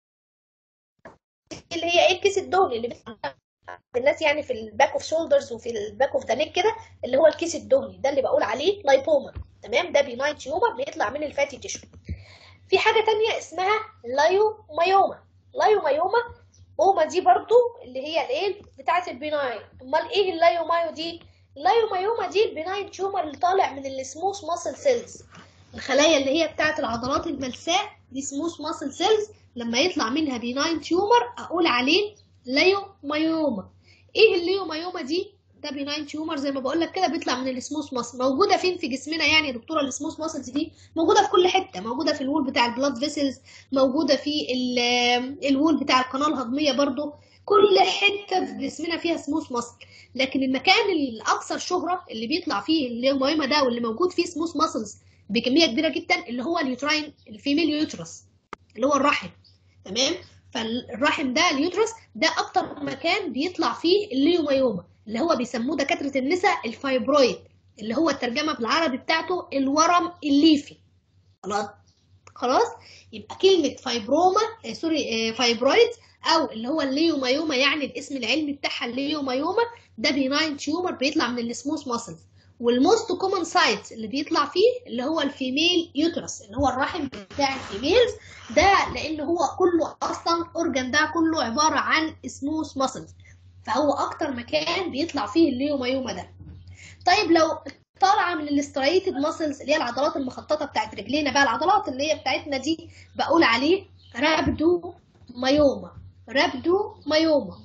اللي هي ايه الكيس الدهني اللي الناس يعني في الباك اوف شولدرز وفي الباك اوف ذا نيك كده اللي هو الكيس الدهني ده اللي بقول عليه لايبوما تمام ده بيناين تيومر بيطلع من الفاتي تيشو في حاجه تانية اسمها لايومايوما لايومايوما اوما دي برضو اللي هي الايه بتاعه البيناين امال ايه اللايومايو دي اللايومايوما دي البيناين تيومر اللي طالع من السموث ماسل سيلز الخلايا اللي هي بتاعه العضلات الملساء دي سموث ماسل سيلز لما يطلع منها بيناين تيومر اقول عليه لايومايوما ايه الليومايوما دي ده بيناين تيومر زي ما بقول لك كده بيطلع من السموث ماسل موجوده فين في جسمنا يعني يا دكتوره السموث ماسلز دي موجوده في كل حته موجوده في الوول بتاع البلاد فيسلز موجوده في الوول بتاع القناه الهضميه برضو كل حته في جسمنا فيها سموث ماسل لكن المكان الاكثر شهره اللي بيطلع فيه الليومايوما ده واللي موجود فيه سموث ماسلز بكميه كبيره جدا اللي هو اليوتراين الفيميل يوترس اللي هو الرحم تمام فالرحم ده اليوترس ده اكتر مكان بيطلع فيه الليومايوما اللي هو بيسموه دكاتره النساء الفايبرويد اللي هو الترجمه بالعربي بتاعته الورم الليفي خلاص خلاص يبقى كلمه فايبروما آه سوري آه فايبرويد او اللي هو الليومايوما يعني الاسم العلمي بتاعها الليومايوما ده بيناين تيومر بيطلع من السموث ماسلز والموست كومن سايت اللي بيطلع فيه اللي هو الفيميل يوترس اللي هو الرحم بتاع الفيميلز ده لان هو كله اصلا اورجان ده كله عباره عن سموث ماسلز فهو اكتر مكان بيطلع فيه الليومايوما ده طيب لو طالعه من الاستريتد ماسلز اللي هي العضلات المخططه بتاعت رجلينا بقى العضلات اللي هي بتاعتنا دي بقول عليه رابدو مايوما رابدو مايوما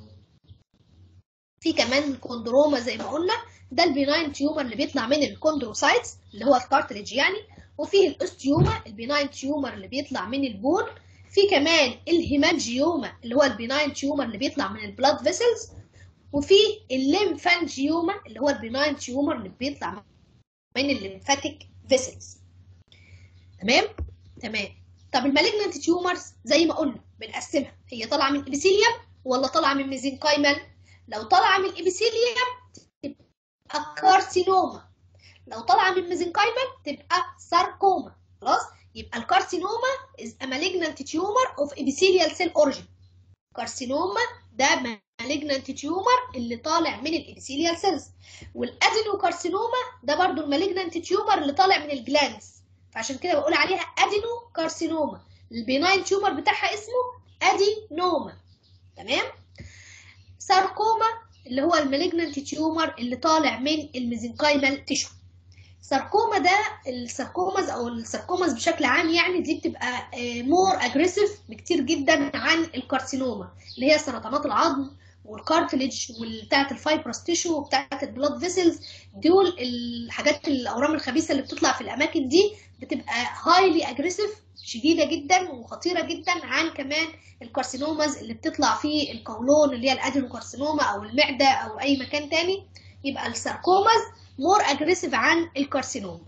في كمان الكوندروما زي ما قلنا ده البيناين تيومر اللي بيطلع من الكوندروسايتس اللي هو الكارتريج يعني وفيه الاوستيوما البيناين تيومر اللي بيطلع من البون في كمان الهيمانجيوما اللي هو البيناين تيومر اللي بيطلع من البلاد فيسلز وفي الليمفانجيوما اللي هو البيناين تيومر اللي بيطلع من الليمفاتيك فيسلز تمام تمام طب المالجنانت تيومرز زي ما قلنا بنقسمها هي طالعه من ابيثيليوم ولا طالعه من ميزنكايمال لو طالعه من الابيثيليوم تبقى كارسينوما لو طالعه من ميزنكايمال تبقى ساركوما خلاص يبقى الكارسينوما is a malignant tumor of epithelial cell origin كارسينوما ده malignant tumor اللي طالع من الابيثيليال سيلز والادينوكارسينوما ده برضو المالجنانت تيومر اللي طالع من الجلاندز فعشان كده بقول عليها ادينو كارسينوما البيناين تيومر بتاعها اسمه ادينوما تمام ساركوما اللي هو المالجنانت تيومر اللي طالع من الميزنكايمال تيشو ساركوما ده الساركوماز او الساركوماز بشكل عام يعني دي بتبقى مور اجريسيف بكتير جدا عن الكارسينوما اللي هي سرطانات العظم والكارتليج وبتاعه الفايبرس تيشو وبتاعه البلاد فيسلز دول الحاجات الاورام الخبيثه اللي بتطلع في الاماكن دي بتبقى هايلي اجريسيف شديده جدا وخطيره جدا عن كمان الكارسينوماز اللي بتطلع في القولون اللي هي الادينوكارسينوما او المعده او اي مكان تاني يبقى الساركوماز مور اجريسيف عن الكارسينوما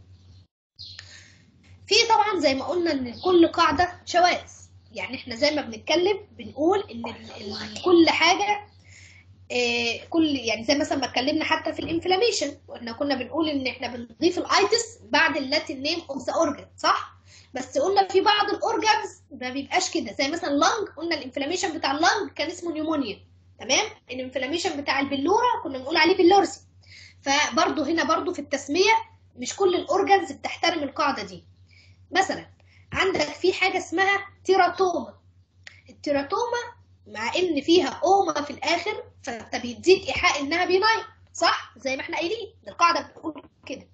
في طبعا زي ما قلنا ان كل قاعده شواذ يعني احنا زي ما بنتكلم بنقول ان ال ال كل حاجه إيه كل يعني زي مثلا ما اتكلمنا حتى في الانفلاميشن واحنا كنا بنقول ان احنا بنضيف الايتس بعد اللاتين نيم اوف ذا اورجان صح بس قلنا في بعض الاورجانز ما بيبقاش كده زي مثلا اللنج قلنا الانفلاميشن بتاع اللنج كان اسمه نيومونيا تمام الانفلاميشن بتاع البلوره كنا بنقول عليه بلورسي فبرضه هنا برضه في التسميه مش كل الاورجانز بتحترم القاعده دي مثلا عندك في حاجه اسمها تيراتوما التيراتوما مع ان فيها اوما في الاخر فانت بيديك ايحاء انها بيناين صح زي ما احنا قايلين القاعده بتقول كده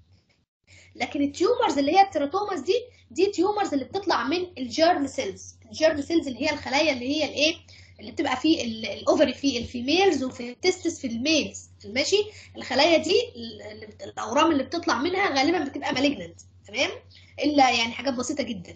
لكن التيومرز اللي هي التيراتوماز دي دي تيومرز اللي بتطلع من الجيرم سيلز الجيرم سيلز اللي هي الخلايا اللي هي الايه اللي بتبقى في الاوفري في الفيميلز وفي التستس في الميلز ماشي الخلايا دي الاورام اللي بتطلع منها غالبا بتبقى مالجننت تمام الا يعني حاجات بسيطه جدا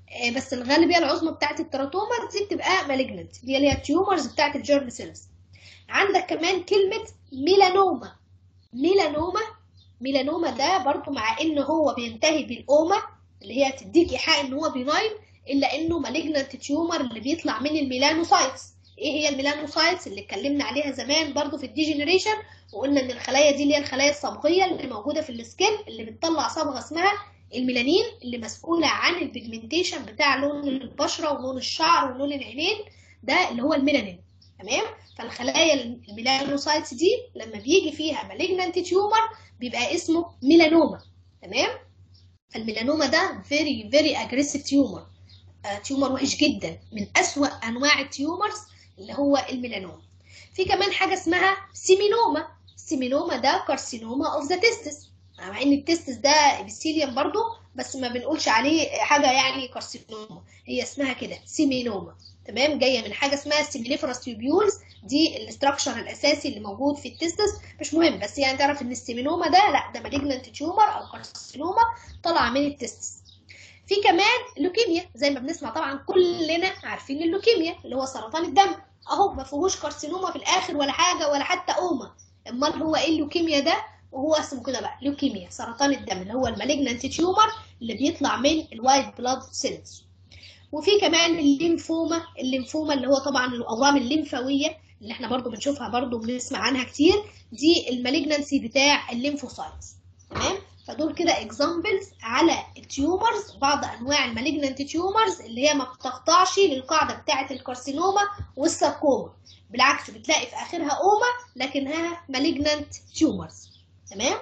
بس الغالبيه العظمى بتاعت التراتوما دي بتبقى مالجننت دي اللي هي التيومرز بتاعت الجيرم سيلز عندك كمان كلمه ميلانوما ميلانوما ميلانوما ده برضو مع ان هو بينتهي بالاوما اللي هي تديك ايحاء ان هو بيناين الا انه مالجننت تيومر اللي بيطلع من الميلانوسايتس ايه هي الميلانوسايتس اللي اتكلمنا عليها زمان برضو في الديجنريشن وقلنا ان الخلايا دي اللي هي الخلايا الصبغيه اللي موجوده في السكين اللي بتطلع صبغه اسمها الميلانين اللي مسؤوله عن البيجمنتيشن بتاع لون البشره ولون الشعر ولون العينين ده اللي هو الميلانين تمام فالخلايا الميلانوسايتس دي لما بيجي فيها مالجننت تيومر بيبقى اسمه ميلانوما تمام الميلانوما ده فيري فيري اجريسيف تيومر تيومر وحش جدا من أسوأ أنواع التيومرز اللي هو الميلانوما في كمان حاجة اسمها سيمينوما السيمينوما ده كارسينوما اوف ذا تيستس مع ان التستس ده ابيثيليوم برضو بس ما بنقولش عليه حاجة يعني كارسينوما هي اسمها كده سيمينوما تمام جاية من حاجة اسمها سيميليفراس تيوبيولز دي الاستراكشر الأساسي اللي موجود في التستس مش مهم بس يعني تعرف ان السيمينوما ده لا ده مالجننت تيومر أو كارسينوما طالعة من التستس في كمان اللوكيميا زي ما بنسمع طبعا كلنا عارفين اللوكيميا اللي هو سرطان الدم اهو ما فيهوش كارسينوما في الاخر ولا حاجه ولا حتى اوما امال هو ايه اللوكيميا ده وهو اسمه كده بقى لوكيميا سرطان الدم اللي هو المالجنانت تيومر اللي بيطلع من الوايت بلاد سيلز وفي كمان الليمفوما الليمفوما اللي هو طبعا الاورام الليمفاويه اللي احنا برضو بنشوفها برضو بنسمع عنها كتير دي المالجنانسي بتاع الليمفوسايتس تمام فدول كده اكزامبلز على التيومرز بعض انواع المالجنانت تيومرز اللي هي ما بتخضعش للقاعده بتاعه الكارسينوما والساركوما بالعكس بتلاقي في اخرها اوما لكنها مالجنانت تيومرز تمام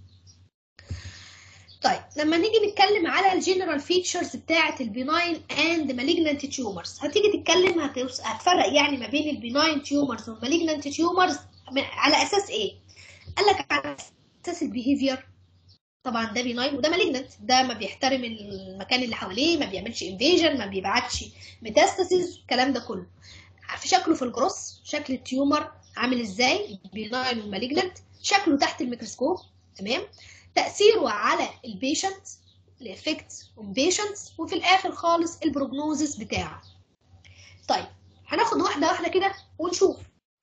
طيب لما نيجي نتكلم على الجنرال فيتشرز بتاعه البيناين اند مالجنانت تيومرز هتيجي تتكلم هتفرق يعني ما بين البيناين تيومرز والمالجنانت تيومرز على اساس ايه قال لك على اساس البيهيفير طبعا ده بيناين وده مالجنت ده ما بيحترم المكان اللي حواليه ما بيعملش انفيجن ما بيبعتش ميتاستاسيس الكلام ده كله في شكله في الجروس شكل التيومر عامل ازاي البيناين والمالجنت شكله تحت الميكروسكوب تمام تاثيره على البيشنت الافكت اون بيشنتس وفي الاخر خالص البروجنوزس بتاعه طيب هناخد واحده واحده كده ونشوف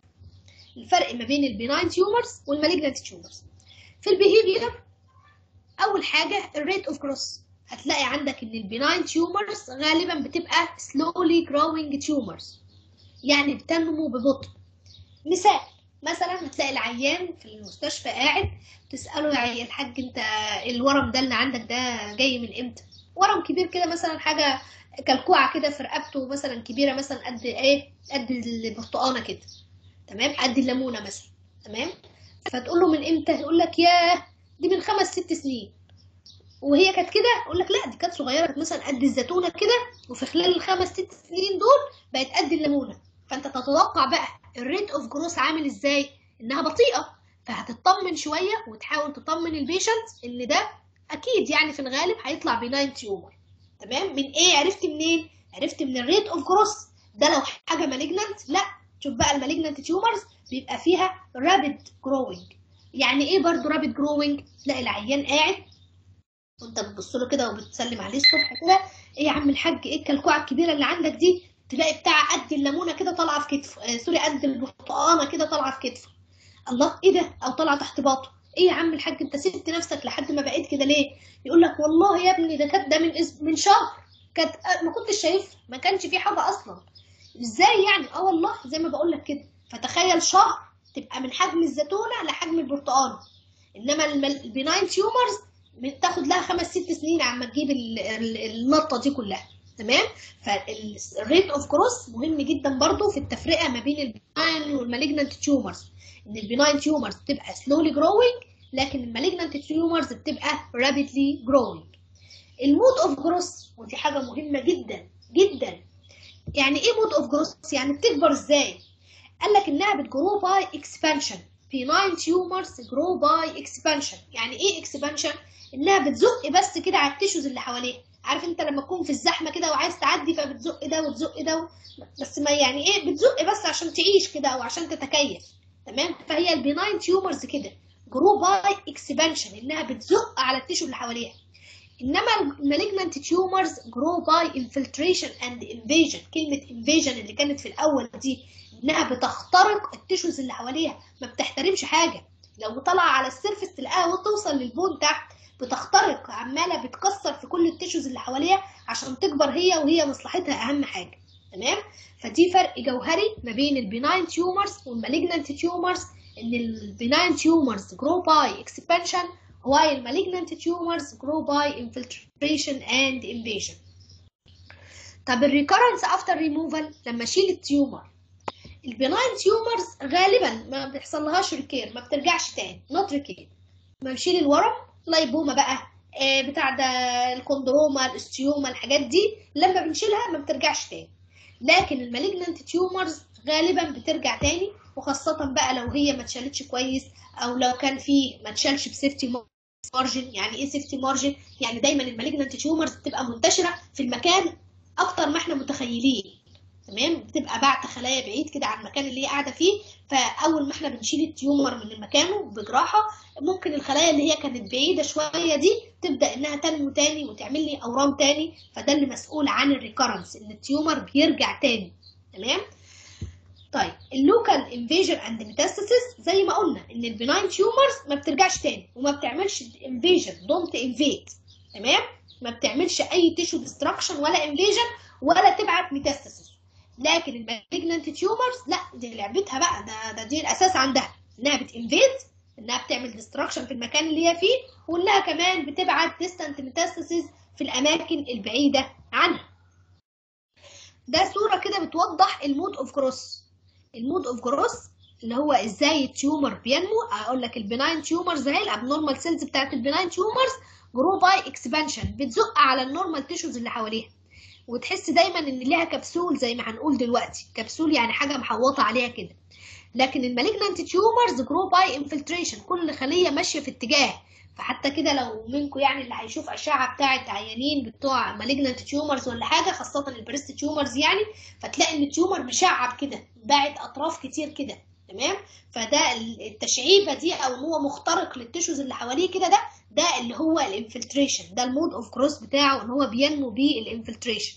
الفرق ما بين البيناين تيومرز والمالجنت تيومرز في البيهيفير اول حاجه الريت اوف كروس هتلاقي عندك ان البيناين تيومرز غالبا بتبقى slowly growing tumors يعني بتنمو ببطء مثال مثلا هتلاقي العيان في المستشفى قاعد تساله يا الحاج انت الورم ده اللي عندك ده جاي من امتى ورم كبير كده مثلا حاجه كلكوعه كده في رقبته مثلا كبيره مثلا قد ايه قد البرتقانه كده تمام قد الليمونه مثلا تمام فتقول له من امتى يقول لك ياه دي من خمس ست سنين وهي كانت كده اقول لك لا دي كانت صغيره كانت مثلا قد الزيتونه كده وفي خلال الخمس ست سنين دول بقت قد الليمونه فانت تتوقع بقى الريت اوف جروس عامل ازاي انها بطيئه فهتطمن شويه وتحاول تطمن البيشنت ان ده اكيد يعني في الغالب هيطلع بناين تيومر تمام من ايه عرفت منين عرفت من الريت اوف جروس ده لو حاجه مالجنانت لا شوف بقى المالجنانت تيومرز بيبقى فيها رابيد جروينج يعني ايه برضو رابيد جروينج تلاقي العيان قاعد وانت بتبص له كده وبتسلم عليه الصبح كده ايه يا عم الحاج ايه الكلكوعه الكبيره اللي عندك دي تلاقي بتاع قد الليمونه كده طالعه في كتفه آه سوري قد البرتقانه كده طالعه في كتفه الله ايه ده او طالعه تحت باطه ايه يا عم الحاج انت سبت نفسك لحد ما بقيت كده ليه يقول لك والله يا ابني ده كانت ده من من شهر كانت ما كنتش شايف ما كانش في حاجه اصلا ازاي يعني اه والله زي ما بقول لك كده فتخيل شهر تبقى من حجم الزيتونه لحجم البرتقال انما البناين تيومرز بتاخد لها خمس ست سنين عما تجيب النطه دي كلها تمام فالريت اوف كروس مهم جدا برضو في التفرقه ما بين البناين والمالجنانت تيومرز ان البناين تيومرز بتبقى سلولي جروينج لكن المالجنانت تيومرز بتبقى رابيدلي جروينج المود اوف جروث ودي حاجه مهمه جدا جدا يعني ايه مود اوف جروث يعني بتكبر ازاي قال لك انها بتجرو باي اكسبانشن benign tumors grow by expansion يعني ايه expansion انها بتزق بس كده على التيشوز اللي حواليها عارف انت لما تكون في الزحمه كده وعايز تعدي فبتزق ده وتزق ده و... بس ما يعني ايه بتزق بس عشان تعيش كده او عشان تتكيف تمام فهي البيناين تيومرز كده جرو باي اكسبانشن انها بتزق على التيشو اللي حواليها انما المالجنانت تيومرز جرو باي انفلتريشن اند انفيجن كلمه انفيجن اللي كانت في الاول دي انها بتخترق التيشوز اللي حواليها ما بتحترمش حاجه لو طلع على السيرفس تلاقيها وتوصل للبون تحت بتخترق عماله بتكسر في كل التيشوز اللي حواليها عشان تكبر هي وهي مصلحتها اهم حاجه تمام فدي فرق جوهري ما بين البناين تيومرز والمالجنانت تيومرز ان البناين تيومرز جرو باي اكسبانشن while malignant tumors grow by infiltration and invasion. طب الريكورنس افتر ريموفال لما اشيل التيومر البناين تيومرز غالبا ما بيحصلهاش ريكير ما بترجعش تاني نوت ريكير ما بنشيل الورم لايبوما بقى آه بتاع ده الكوندروما الاستيوما الحاجات دي لما بنشيلها ما بترجعش تاني لكن المالجنانت تيومرز غالبا بترجع تاني وخاصة بقى لو هي ما اتشالتش كويس او لو كان في ما اتشالش بسيفتي مارجن يعني ايه سيفتي مارجن يعني دايما المالجنانت تيومرز بتبقى منتشرة في المكان اكتر ما احنا متخيلين تمام بتبقى بعت خلايا بعيد كده عن المكان اللي هي قاعده فيه فاول ما احنا بنشيل التيومر من مكانه بجراحه ممكن الخلايا اللي هي كانت بعيده شويه دي تبدا انها تنمو تاني وتعمل لي اورام تاني فده اللي مسؤول عن الريكرنس ان التيومر بيرجع تاني تمام طيب اللوكال انفيجن اند ميتاستاسيس زي ما قلنا ان البناين تيومرز ما بترجعش تاني وما بتعملش انفيجن دونت انفيت تمام ما بتعملش اي تيشو ديستراكشن ولا انفيجن ولا تبعت ميتاستاسيس لكن المالجنانت تيومرز لا دي لعبتها بقى ده, ده دي الاساس عندها انها بتنفيد انها بتعمل ديستراكشن في المكان اللي هي فيه وانها كمان بتبعت ديستانت ميتاستاسيس في الاماكن البعيده عنها ده صوره كده بتوضح المود اوف جروس المود اوف جروس اللي هو ازاي التيومر بينمو اقول لك البناين تيومرز اهي الابنورمال سيلز بتاعت البناين تيومرز جرو باي اكسبانشن بتزق على النورمال تيشوز اللي حواليها وتحس دايما ان ليها كبسول زي ما هنقول دلوقتي كبسول يعني حاجه محوطه عليها كده لكن المالجنانت تيومرز جرو باي انفلتريشن كل خليه ماشيه في اتجاه فحتى كده لو منكم يعني اللي هيشوف اشعه بتاعه عيانين بتوع مالجنانت تيومرز ولا حاجه خاصه البريست تيومرز يعني فتلاقي ان التيومر مشعب كده باعت اطراف كتير كده تمام فده التشعيبه دي او ان هو مخترق للتشوز اللي حواليه كده ده ده اللي هو الانفلتريشن ده المود اوف كروس بتاعه ان هو بينمو بيه الانفلتريشن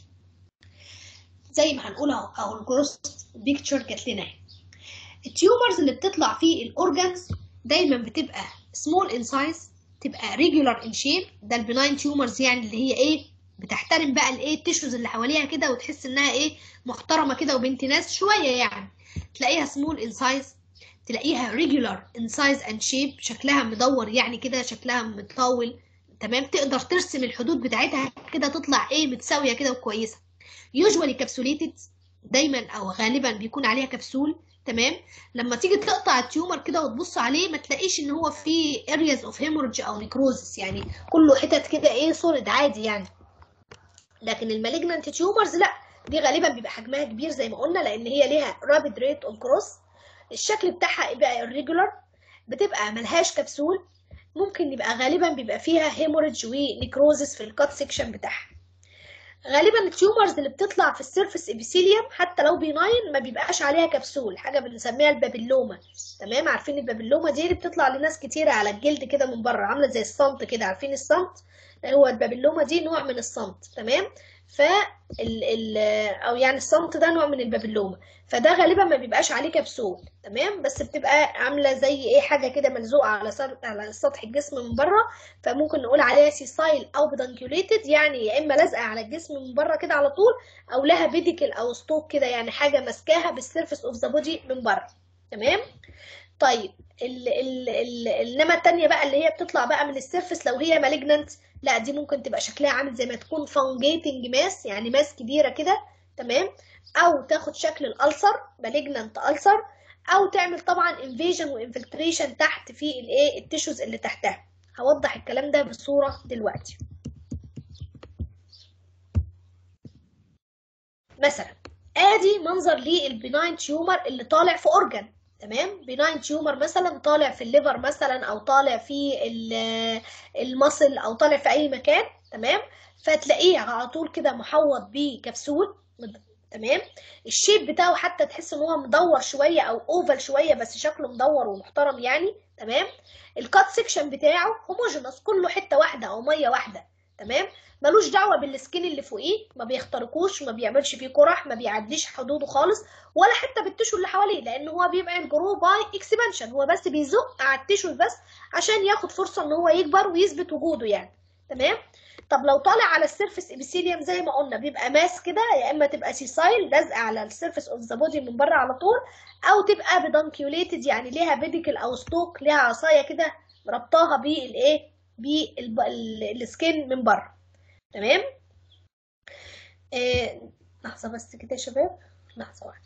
زي ما هنقول اهو اهو الجروس بيكتشر جات لنا اهي التيومرز اللي بتطلع في الاورجانز دايما بتبقى سمول ان سايز تبقى ريجولار ان شيب ده البناين تيومرز يعني اللي هي ايه بتحترم بقى الايه التشوز اللي حواليها كده وتحس انها ايه محترمه كده وبنت ناس شويه يعني تلاقيها سمول ان سايز تلاقيها ريجولار ان سايز اند شيب شكلها مدور يعني كده شكلها مطول تمام تقدر ترسم الحدود بتاعتها كده تطلع ايه متساويه كده وكويسه يوجوالي كابسوليتد دايما او غالبا بيكون عليها كبسول تمام لما تيجي تقطع التيومر كده وتبص عليه ما تلاقيش ان هو فيه ارياز اوف هيمورج او نيكروزس يعني كله حتت كده ايه سوليد عادي يعني لكن المالجنانت تيومرز لا دي غالبا بيبقى حجمها كبير زي ما قلنا لان هي ليها رابيد ريت اون كروس الشكل بتاعها يبقى irregular بتبقى ملهاش كبسول ممكن يبقى غالبا بيبقى فيها هيموريدج ونيكروزس في الكات سيكشن بتاعها غالبا التيومرز اللي بتطلع في السيرفس ابيثيليوم حتى لو بيناين ما بيبقاش عليها كبسول حاجه بنسميها البابيلوما تمام عارفين البابيلوما دي اللي بتطلع لناس كتيره على الجلد كده من بره عامله زي الصمت كده عارفين الصمت هو البابيلوما دي نوع من الصمت تمام ف ال ال او يعني الصمت ده نوع من البابيلوما فده غالبا ما بيبقاش عليه كبسول تمام بس بتبقى عامله زي ايه حاجه كده ملزوقه على على سطح الجسم من بره فممكن نقول عليها سيسايل او بدانكيوليتد يعني يا اما لازقه على الجسم من بره كده على طول او لها بيديكل او ستوك كده يعني حاجه ماسكاها بالسيرفيس اوف ذا بودي من بره تمام طيب ال ال ال انما التانية بقى اللي هي بتطلع بقى من السيرفس لو هي مالجننت لا دي ممكن تبقى شكلها عامل زي ما تكون فانجيتنج ماس يعني ماس كبيره كده تمام او تاخد شكل الالسر مالجننت السر او تعمل طبعا انفيجن وانفلتريشن تحت في الايه التيشوز اللي تحتها هوضح الكلام ده بصوره دلوقتي مثلا ادي منظر للبناين تيومر اللي طالع في اورجان تمام بناين تيومر مثلا طالع في الليفر مثلا او طالع في المصل او طالع في اي مكان تمام فتلاقيه على طول كده محوط بكبسول تمام الشيب بتاعه حتى تحس ان هو مدور شويه او اوفال شويه بس شكله مدور ومحترم يعني تمام الكات سيكشن بتاعه هوموجينوس كله حته واحده او ميه واحده تمام ملوش دعوه بالسكين اللي فوقيه ما بيخترقوش ما بيعملش فيه قرح ما بيعديش حدوده خالص ولا حتى بالتشو اللي حواليه لان هو بيبقى جرو باي اكسبانشن هو بس بيزق على التشو بس عشان ياخد فرصه ان هو يكبر ويثبت وجوده يعني تمام طب لو طالع على السيرفس ابيثيليوم زي ما قلنا بيبقى ماس كده يا اما تبقى سيسايل لازقه على السيرفس اوف ذا بودي من بره على طول او تبقى بدانكيوليتد يعني ليها بيديكل او ستوك ليها عصايه كده ربطاها بالايه بالسكين من بره تمام آه لحظه بس كده يا شباب لحظه واحده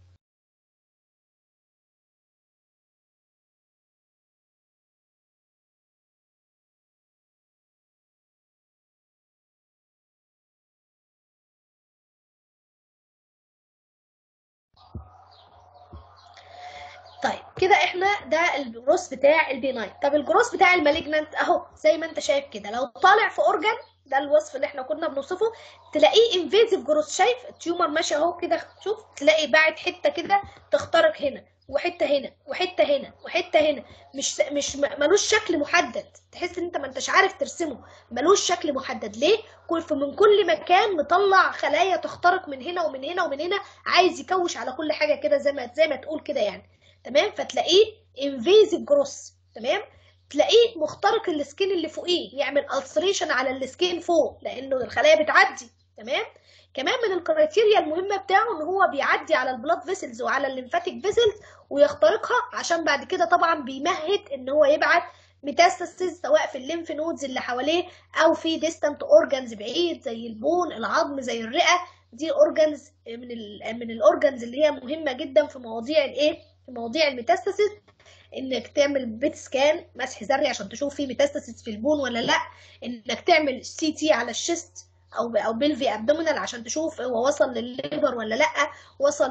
طيب كده احنا ده الجروس بتاع البيناين طب الجروس بتاع المالجنانت اهو زي ما انت شايف كده لو طالع في اورجان ده الوصف اللي احنا كنا بنوصفه تلاقيه انفيزيف جروس شايف التيومر ماشي اهو كده شوف تلاقي باعت حته كده تخترق هنا وحته هنا وحته هنا وحته هنا مش مش ملوش شكل محدد تحس ان انت ما انتش عارف ترسمه ملوش شكل محدد ليه كل من كل مكان مطلع خلايا تخترق من هنا ومن هنا ومن هنا عايز يكوش على كل حاجه كده زي ما زي ما تقول كده يعني تمام فتلاقيه انفيزيف جروس تمام تلاقيه مخترق السكين اللي فوقيه يعمل السريشن على السكين فوق لانه الخلايا بتعدي تمام كمان من الكرايتيريا المهمه بتاعه ان هو بيعدي على البلاد فيسلز وعلى الليمفاتيك فيسلز ويخترقها عشان بعد كده طبعا بيمهد ان هو يبعت ميتاستاسيز سواء في الليمف نودز اللي حواليه او في ديستانت اورجانز بعيد زي البون العظم زي الرئه دي اورجانز من ال من الاورجانز اللي هي مهمه جدا في مواضيع الايه في مواضيع الميتاستاسيس انك تعمل بيت سكان مسح ذري عشان تشوف في ميتاستاسيس في البون ولا لا انك تعمل سي تي على الشيست او او بلفي ابدومينال عشان تشوف هو وصل للليفر ولا لا وصل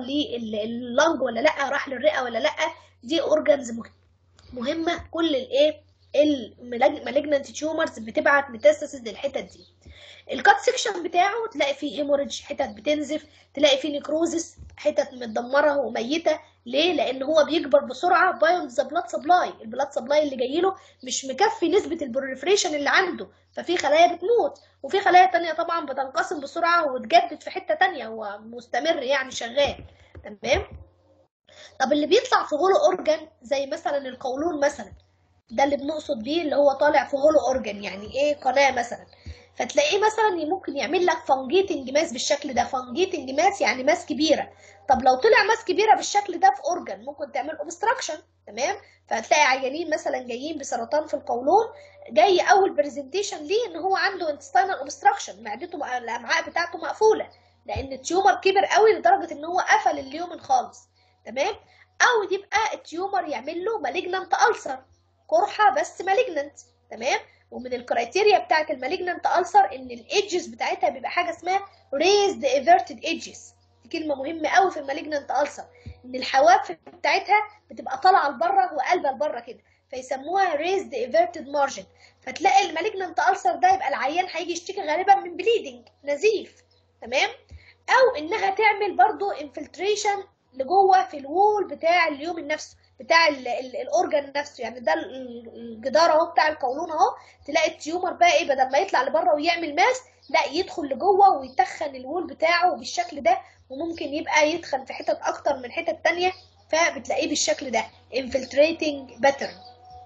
لللنج ولا لا راح للرئه ولا لا دي اورجانز مهمه كل الايه المالجنانت تيومرز بتبعت ميتاستاسيس للحتت دي الكات سيكشن بتاعه تلاقي فيه هيموريدج حتت بتنزف تلاقي فيه نيكروزس حتت متدمره وميته ليه لان هو بيكبر بسرعه بايون ذا بلاد سبلاي البلاد سبلاي اللي جاي له مش مكفي نسبه البروليفريشن اللي عنده ففي خلايا بتموت وفي خلايا تانية طبعا بتنقسم بسرعه وتجدد في حته تانية هو مستمر يعني شغال تمام طب اللي بيطلع في هولو اورجان زي مثلا القولون مثلا ده اللي بنقصد بيه اللي هو طالع في هولو اورجان يعني ايه قناه مثلا فتلاقيه مثلا ممكن يعمل لك فانجيتنج ماس بالشكل ده فانجيتنج ماس يعني ماس كبيره طب لو طلع ماس كبيره بالشكل ده في اورجان ممكن تعمل اوبستراكشن تمام فهتلاقي عيانين مثلا جايين بسرطان في القولون جاي اول برزنتيشن ليه ان هو عنده انتستينال اوبستراكشن معدته الامعاء بتاعته مقفوله لان التيومر كبر قوي لدرجه ان هو قفل اليومن خالص تمام او يبقى التيومر يعمل له مالجنانت ألسر قرحه بس مالجنانت تمام ومن الكرايتيريا بتاعت المالجنانت ألسر ان الايدجز بتاعتها بيبقى حاجه اسمها raised everted edges دي كلمه مهمه قوي في المالجنانت ألسر ان الحواف بتاعتها بتبقى طالعه لبره وقلبه لبره كده فيسموها raised everted margin فتلاقي المالجنانت ألسر ده يبقى العيان هيجي يشتكي غالبا من بليدنج نزيف تمام او انها تعمل برضو انفلتريشن لجوه في الوول بتاع اليوم نفسه بتاع الاورجن نفسه يعني ده الجدار اهو بتاع القولون اهو تلاقي التيومر بقى ايه بدل ما يطلع لبره ويعمل ماس لا يدخل لجوه ويتخن الوول بتاعه بالشكل ده وممكن يبقى يدخل في حتت اكتر من حتت تانية فبتلاقيه بالشكل ده infiltrating pattern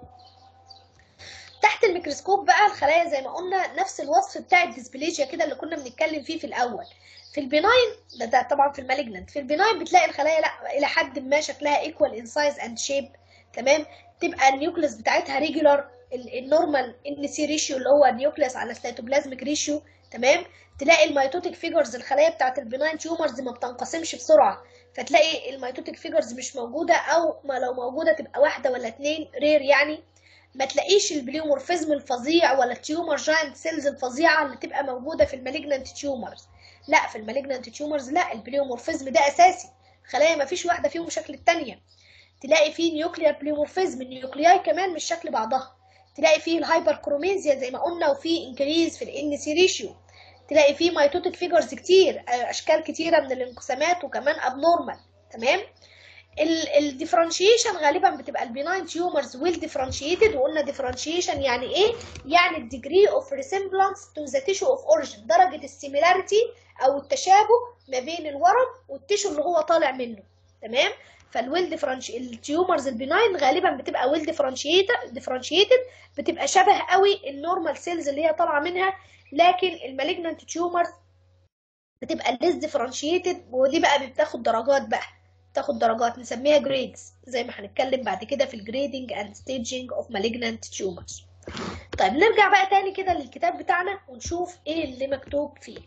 تحت الميكروسكوب بقى الخلايا زي ما قلنا نفس الوصف بتاع الديسبليجيا كده اللي كنا بنتكلم فيه في الاول في البناين ده, ده طبعا في المالجنانت في البناين بتلاقي الخلايا لا الى حد ما شكلها ايكوال ان سايز اند شيب تمام تبقى النيوكليس بتاعتها ريجولار النورمال ان سي ريشيو اللي هو النيوكليس على السيتوبلازميك ريشيو تمام تلاقي الميتوتيك فيجرز الخلايا بتاعت البناين تيومرز ما بتنقسمش بسرعه فتلاقي الميتوتيك فيجرز مش موجوده او ما لو موجوده تبقى واحده ولا اتنين رير يعني ما تلاقيش البليومورفيزم الفظيع ولا التيومر جاينت سيلز الفظيعه اللي تبقى موجوده في المالجنانت تيومرز لا في المالجنانت تيومرز لا البليومورفيزم ده اساسي خلايا ما فيش واحده فيهم شكل التانية تلاقي فيه نيوكليار بليومورفيزم النيوكلياي كمان مش شكل بعضها تلاقي فيه الهايبر كروميزيا زي ما قلنا وفي انكريز في الان سي ريشيو تلاقي فيه مايتوتيك فيجرز كتير اشكال كتيره من الانقسامات وكمان ابنورمال تمام الديفرنشيشن غالبا بتبقى البيناين تيومرز ويل ديفرنشيتد وقلنا ديفرنشيشن يعني ايه يعني الديجري اوف ريسمبلانس تو ذا تيشو اوف اوريجين درجه السيميلاريتي او التشابه ما بين الورم والتيشو اللي هو طالع منه تمام فالويل ديفرنش التيومرز البيناين غالبا بتبقى ويل ديفرنشيتد ديفرنشيتد بتبقى شبه قوي النورمال سيلز اللي هي طالعه منها لكن المالجنانت تيومرز بتبقى ليس ديفرنشيتد ودي بقى بتاخد درجات بقى تاخد درجات نسميها جريدز زي ما هنتكلم بعد كده في الجريدنج اند ستيجنج اوف مالجنانت تيومرز طيب نرجع بقى تاني كده للكتاب بتاعنا ونشوف ايه اللي مكتوب فيه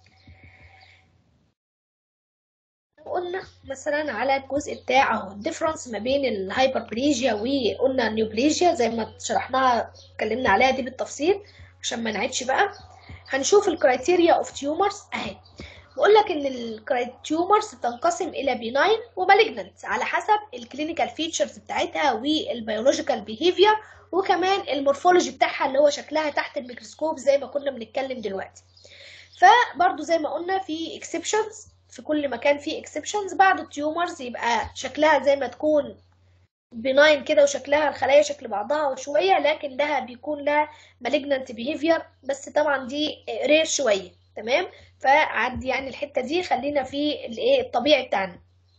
قلنا مثلا على الجزء بتاع اهو الديفرنس ما بين الهايبربليجيا وقلنا النيوبليجيا زي ما شرحناها اتكلمنا عليها دي بالتفصيل عشان ما نعيدش بقى هنشوف الكرايتيريا اوف تيومرز اهي بقول لك ان التيومرز بتنقسم الى بيناين ومالجنانت على حسب الكلينيكال فيتشرز بتاعتها والبيولوجيكال بيهيفير وكمان المورفولوجي بتاعها اللي هو شكلها تحت الميكروسكوب زي ما كنا بنتكلم دلوقتي فبرضو زي ما قلنا في اكسبشنز في كل مكان في اكسبشنز بعض التيومرز يبقى شكلها زي ما تكون بناين كده وشكلها الخلايا شكل بعضها وشويه لكن لها بيكون لها مالجنانت بيهيفير بس طبعا دي رير شويه تمام فعدي يعني الحته دي خلينا في الايه الطبيعي بتاعنا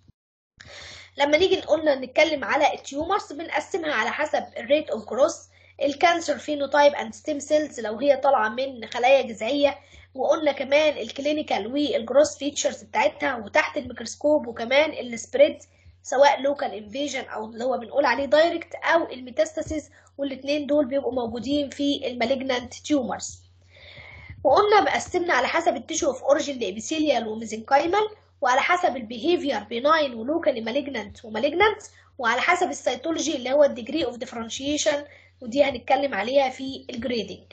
لما نيجي قلنا نتكلم على التيومرز بنقسمها على حسب الريت اوف جروث الكانسر فينوتايب اند ستيم سيلز لو هي طالعه من خلايا جذعيه وقلنا كمان الكلينيكال والجروث فيتشرز بتاعتها وتحت الميكروسكوب وكمان السبريد سواء لوكال انفيجن او اللي هو بنقول عليه دايركت او الميتاستاسيس والاثنين دول بيبقوا موجودين في المالجنانت تيومرز وقلنا مقسمنا على حسب التيشو اوف اوريجين لابيثيليال وميزنكايمال وعلى حسب البيهيفير بيناين ولوكالي مالجنانت ومالجنانت وعلى حسب السيتولوجي اللي هو الديجري اوف ديفرنشيشن ودي هنتكلم عليها في الجريدنج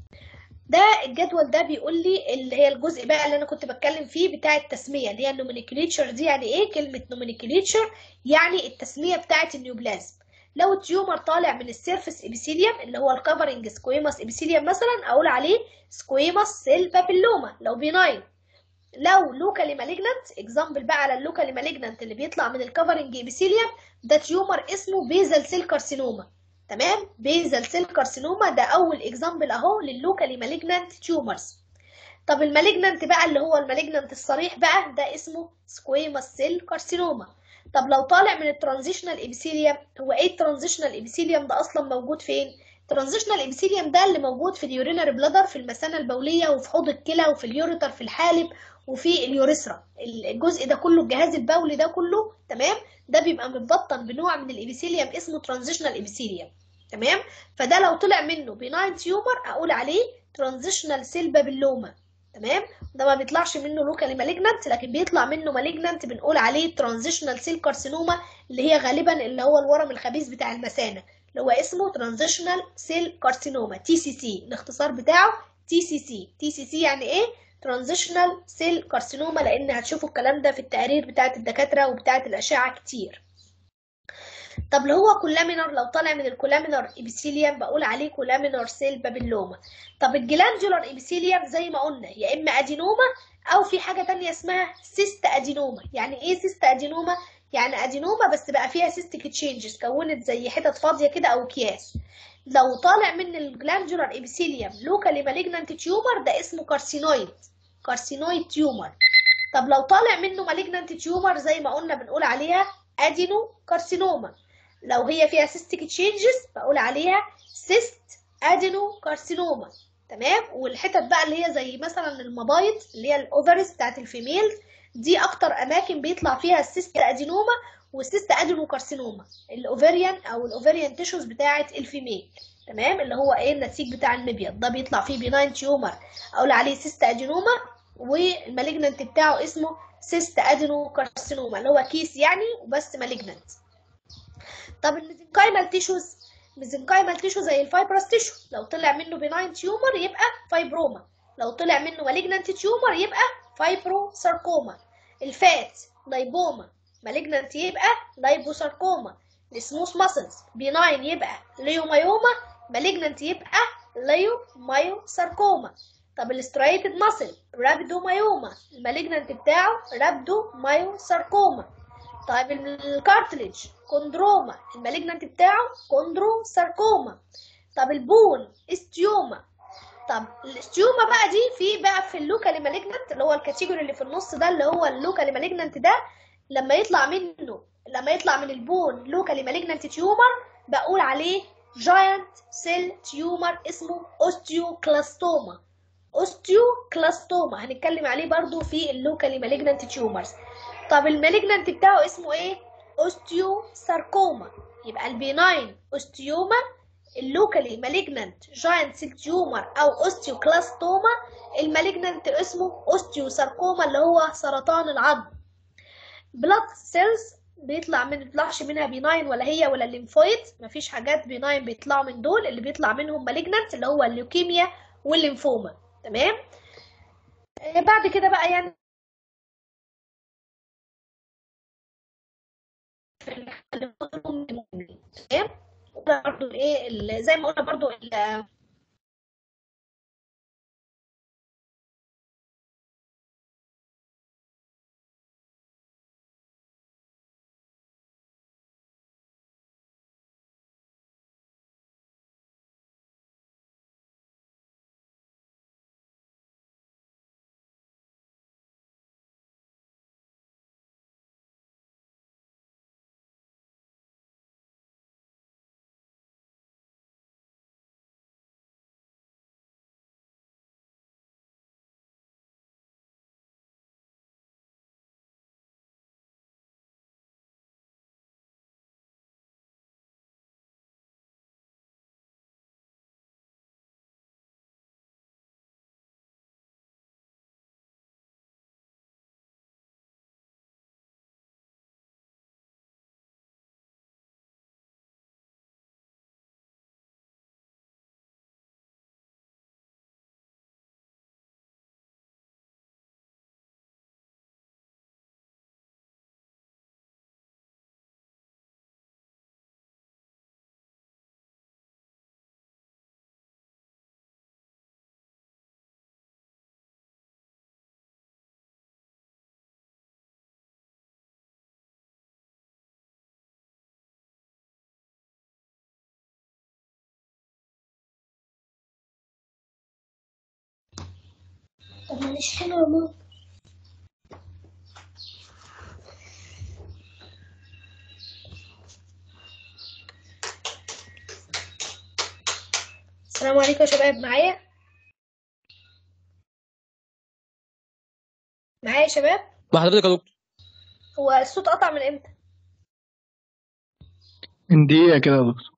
ده الجدول ده بيقول لي اللي هي الجزء بقى اللي انا كنت بتكلم فيه بتاع التسميه اللي هي النومينيكوليتشر دي يعني ايه كلمه نومينيكوليتشر يعني التسميه بتاعه النيوبلازم لو التيومر طالع من السيرفس ابيثيليوم اللي هو الكفرنج سكويماس ابيثيليوم مثلا اقول عليه سكويماس سيل بابيلوما لو بيناين لو لوكالي مالجنانت اكزامبل بقى على اللوكالي مالجنانت اللي بيطلع من الكفرنج ابيثيليوم ده تيومر اسمه بيزل سيل كارسينوما تمام بيزل سيل كارسينوما ده اول اكزامبل اهو لللوكالي مالجنانت تيومرز طب المالجنانت بقى اللي هو المالجنانت الصريح بقى ده اسمه سكويماس سيل كارسينوما طب لو طالع من الترانزيشنال ابيثيليوم هو ايه الترانزيشنال ابيثيليوم ده اصلا موجود فين الترانزيشنال ابيثيليوم ده اللي موجود في اليورينري بلادر في المثانه البوليه وفي حوض الكلى وفي اليوريتر في الحالب وفي اليوريثرا الجزء ده كله الجهاز البولي ده كله تمام ده بيبقى متبطن بنوع من الابيثيليوم اسمه ترانزيشنال ابيثيليوم تمام فده لو طلع منه بيناين تيومر اقول عليه ترانزيشنال سيل بابيلوما تمام ده ما بيطلعش منه لوكالي مالجنانت لكن بيطلع منه مالجنانت بنقول عليه ترانزيشنال سيل كارسينوما اللي هي غالبا اللي هو الورم الخبيث بتاع المثانه اللي هو اسمه ترانزيشنال سيل كارسينوما تي سي سي الاختصار بتاعه تي سي سي تي سي سي يعني ايه ترانزيشنال سيل كارسينوما لان هتشوفوا الكلام ده في التقارير بتاعه الدكاتره وبتاعه الاشعه كتير طب اللي هو كولامينر لو طالع من الكولامينر ابيثيليوم بقول عليه كولامينر سيل بابيلوما طب الجلاندولار ابيثيليوم زي ما قلنا يا اما ادينوما او في حاجه تانية اسمها سيست ادينوما يعني ايه سيست ادينوما يعني ادينوما بس بقى فيها سيستيك تشينجز كونت زي حتت فاضيه كده او اكياس لو طالع من الجلاندولار ابيثيليوم لوكالي مالجنانت تيومر ده اسمه كارسينويد كارسينويد تيومر طب لو طالع منه مالجنانت تيومر زي ما قلنا بنقول عليها ادينو كارسينوما لو هي فيها سيستيك تشينجز بقول عليها سيست ادينو كارسينوما تمام والحتت بقى اللي هي زي مثلا المبايض اللي هي الاوفرز بتاعت الفيميل دي اكتر اماكن بيطلع فيها السيست ادينوما والسيست ادينو كارسينوما الاوفريان او الاوفريان تيشوز بتاعت الفيميل تمام اللي هو ايه النسيج بتاع المبيض ده بيطلع فيه بيناين تيومر اقول عليه سيست ادينوما والمالجننت بتاعه اسمه سيست ادينو كارسينوما اللي هو كيس يعني وبس مالجننت طب الميزنكايمال تيشوز ميزنكايمال تيشو زي الفايبرس تيشو لو طلع منه بيناين تيومر يبقى فايبروما لو طلع منه مالجنانت تيومر يبقى فايبرو ساركوما الفات لايبوما مالجنانت يبقى لايبوساركوما السموث ماسلز بيناين يبقى ليومايوما مالجنانت يبقى ليومايو ساركوما طب الاسترايتد ماسل رابدومايوما المالجنانت بتاعه رابدومايو ساركوما طيب الكارتليج كوندروما المالجنانت بتاعه كوندرو ساركوما طب البون استيوما طب الاستيوما بقى دي في بقى في اللوكالي مالجنانت اللي هو الكاتيجوري اللي في النص ده اللي هو اللوكالي مالجنانت ده لما يطلع منه لما يطلع من البون لوكالي مالجنانت تيومر بقول عليه جاينت سيل تيومر اسمه اوستيوكلاستوما اوستيوكلاستوما هنتكلم عليه برضو في اللوكالي مالجنانت تيومرز طب المالجنانت بتاعه اسمه ايه اوستيو ساركوما يبقى البيناين اوستيوما اللوكالي مالجنانت جاينت سيل تيومر او اوستيوكلاستوما المالجنانت اسمه اوستيو ساركوما اللي هو سرطان العظم بلاد سيلز بيطلع من بيطلعش منها بيناين ولا هي ولا الليمفويد مفيش حاجات بيناين بيطلعوا من دول اللي بيطلع منهم مالجنانت اللي هو الليوكيميا والليمفوما تمام آه بعد كده بقى يعني تمام برضه ايه زي ما قلنا برضه طب مش حلو يا ماما السلام عليكم يا شباب معايا معايا يا شباب مع حضرتك يا دكتور هو الصوت قطع من امتى من دقيقة كده يا دكتور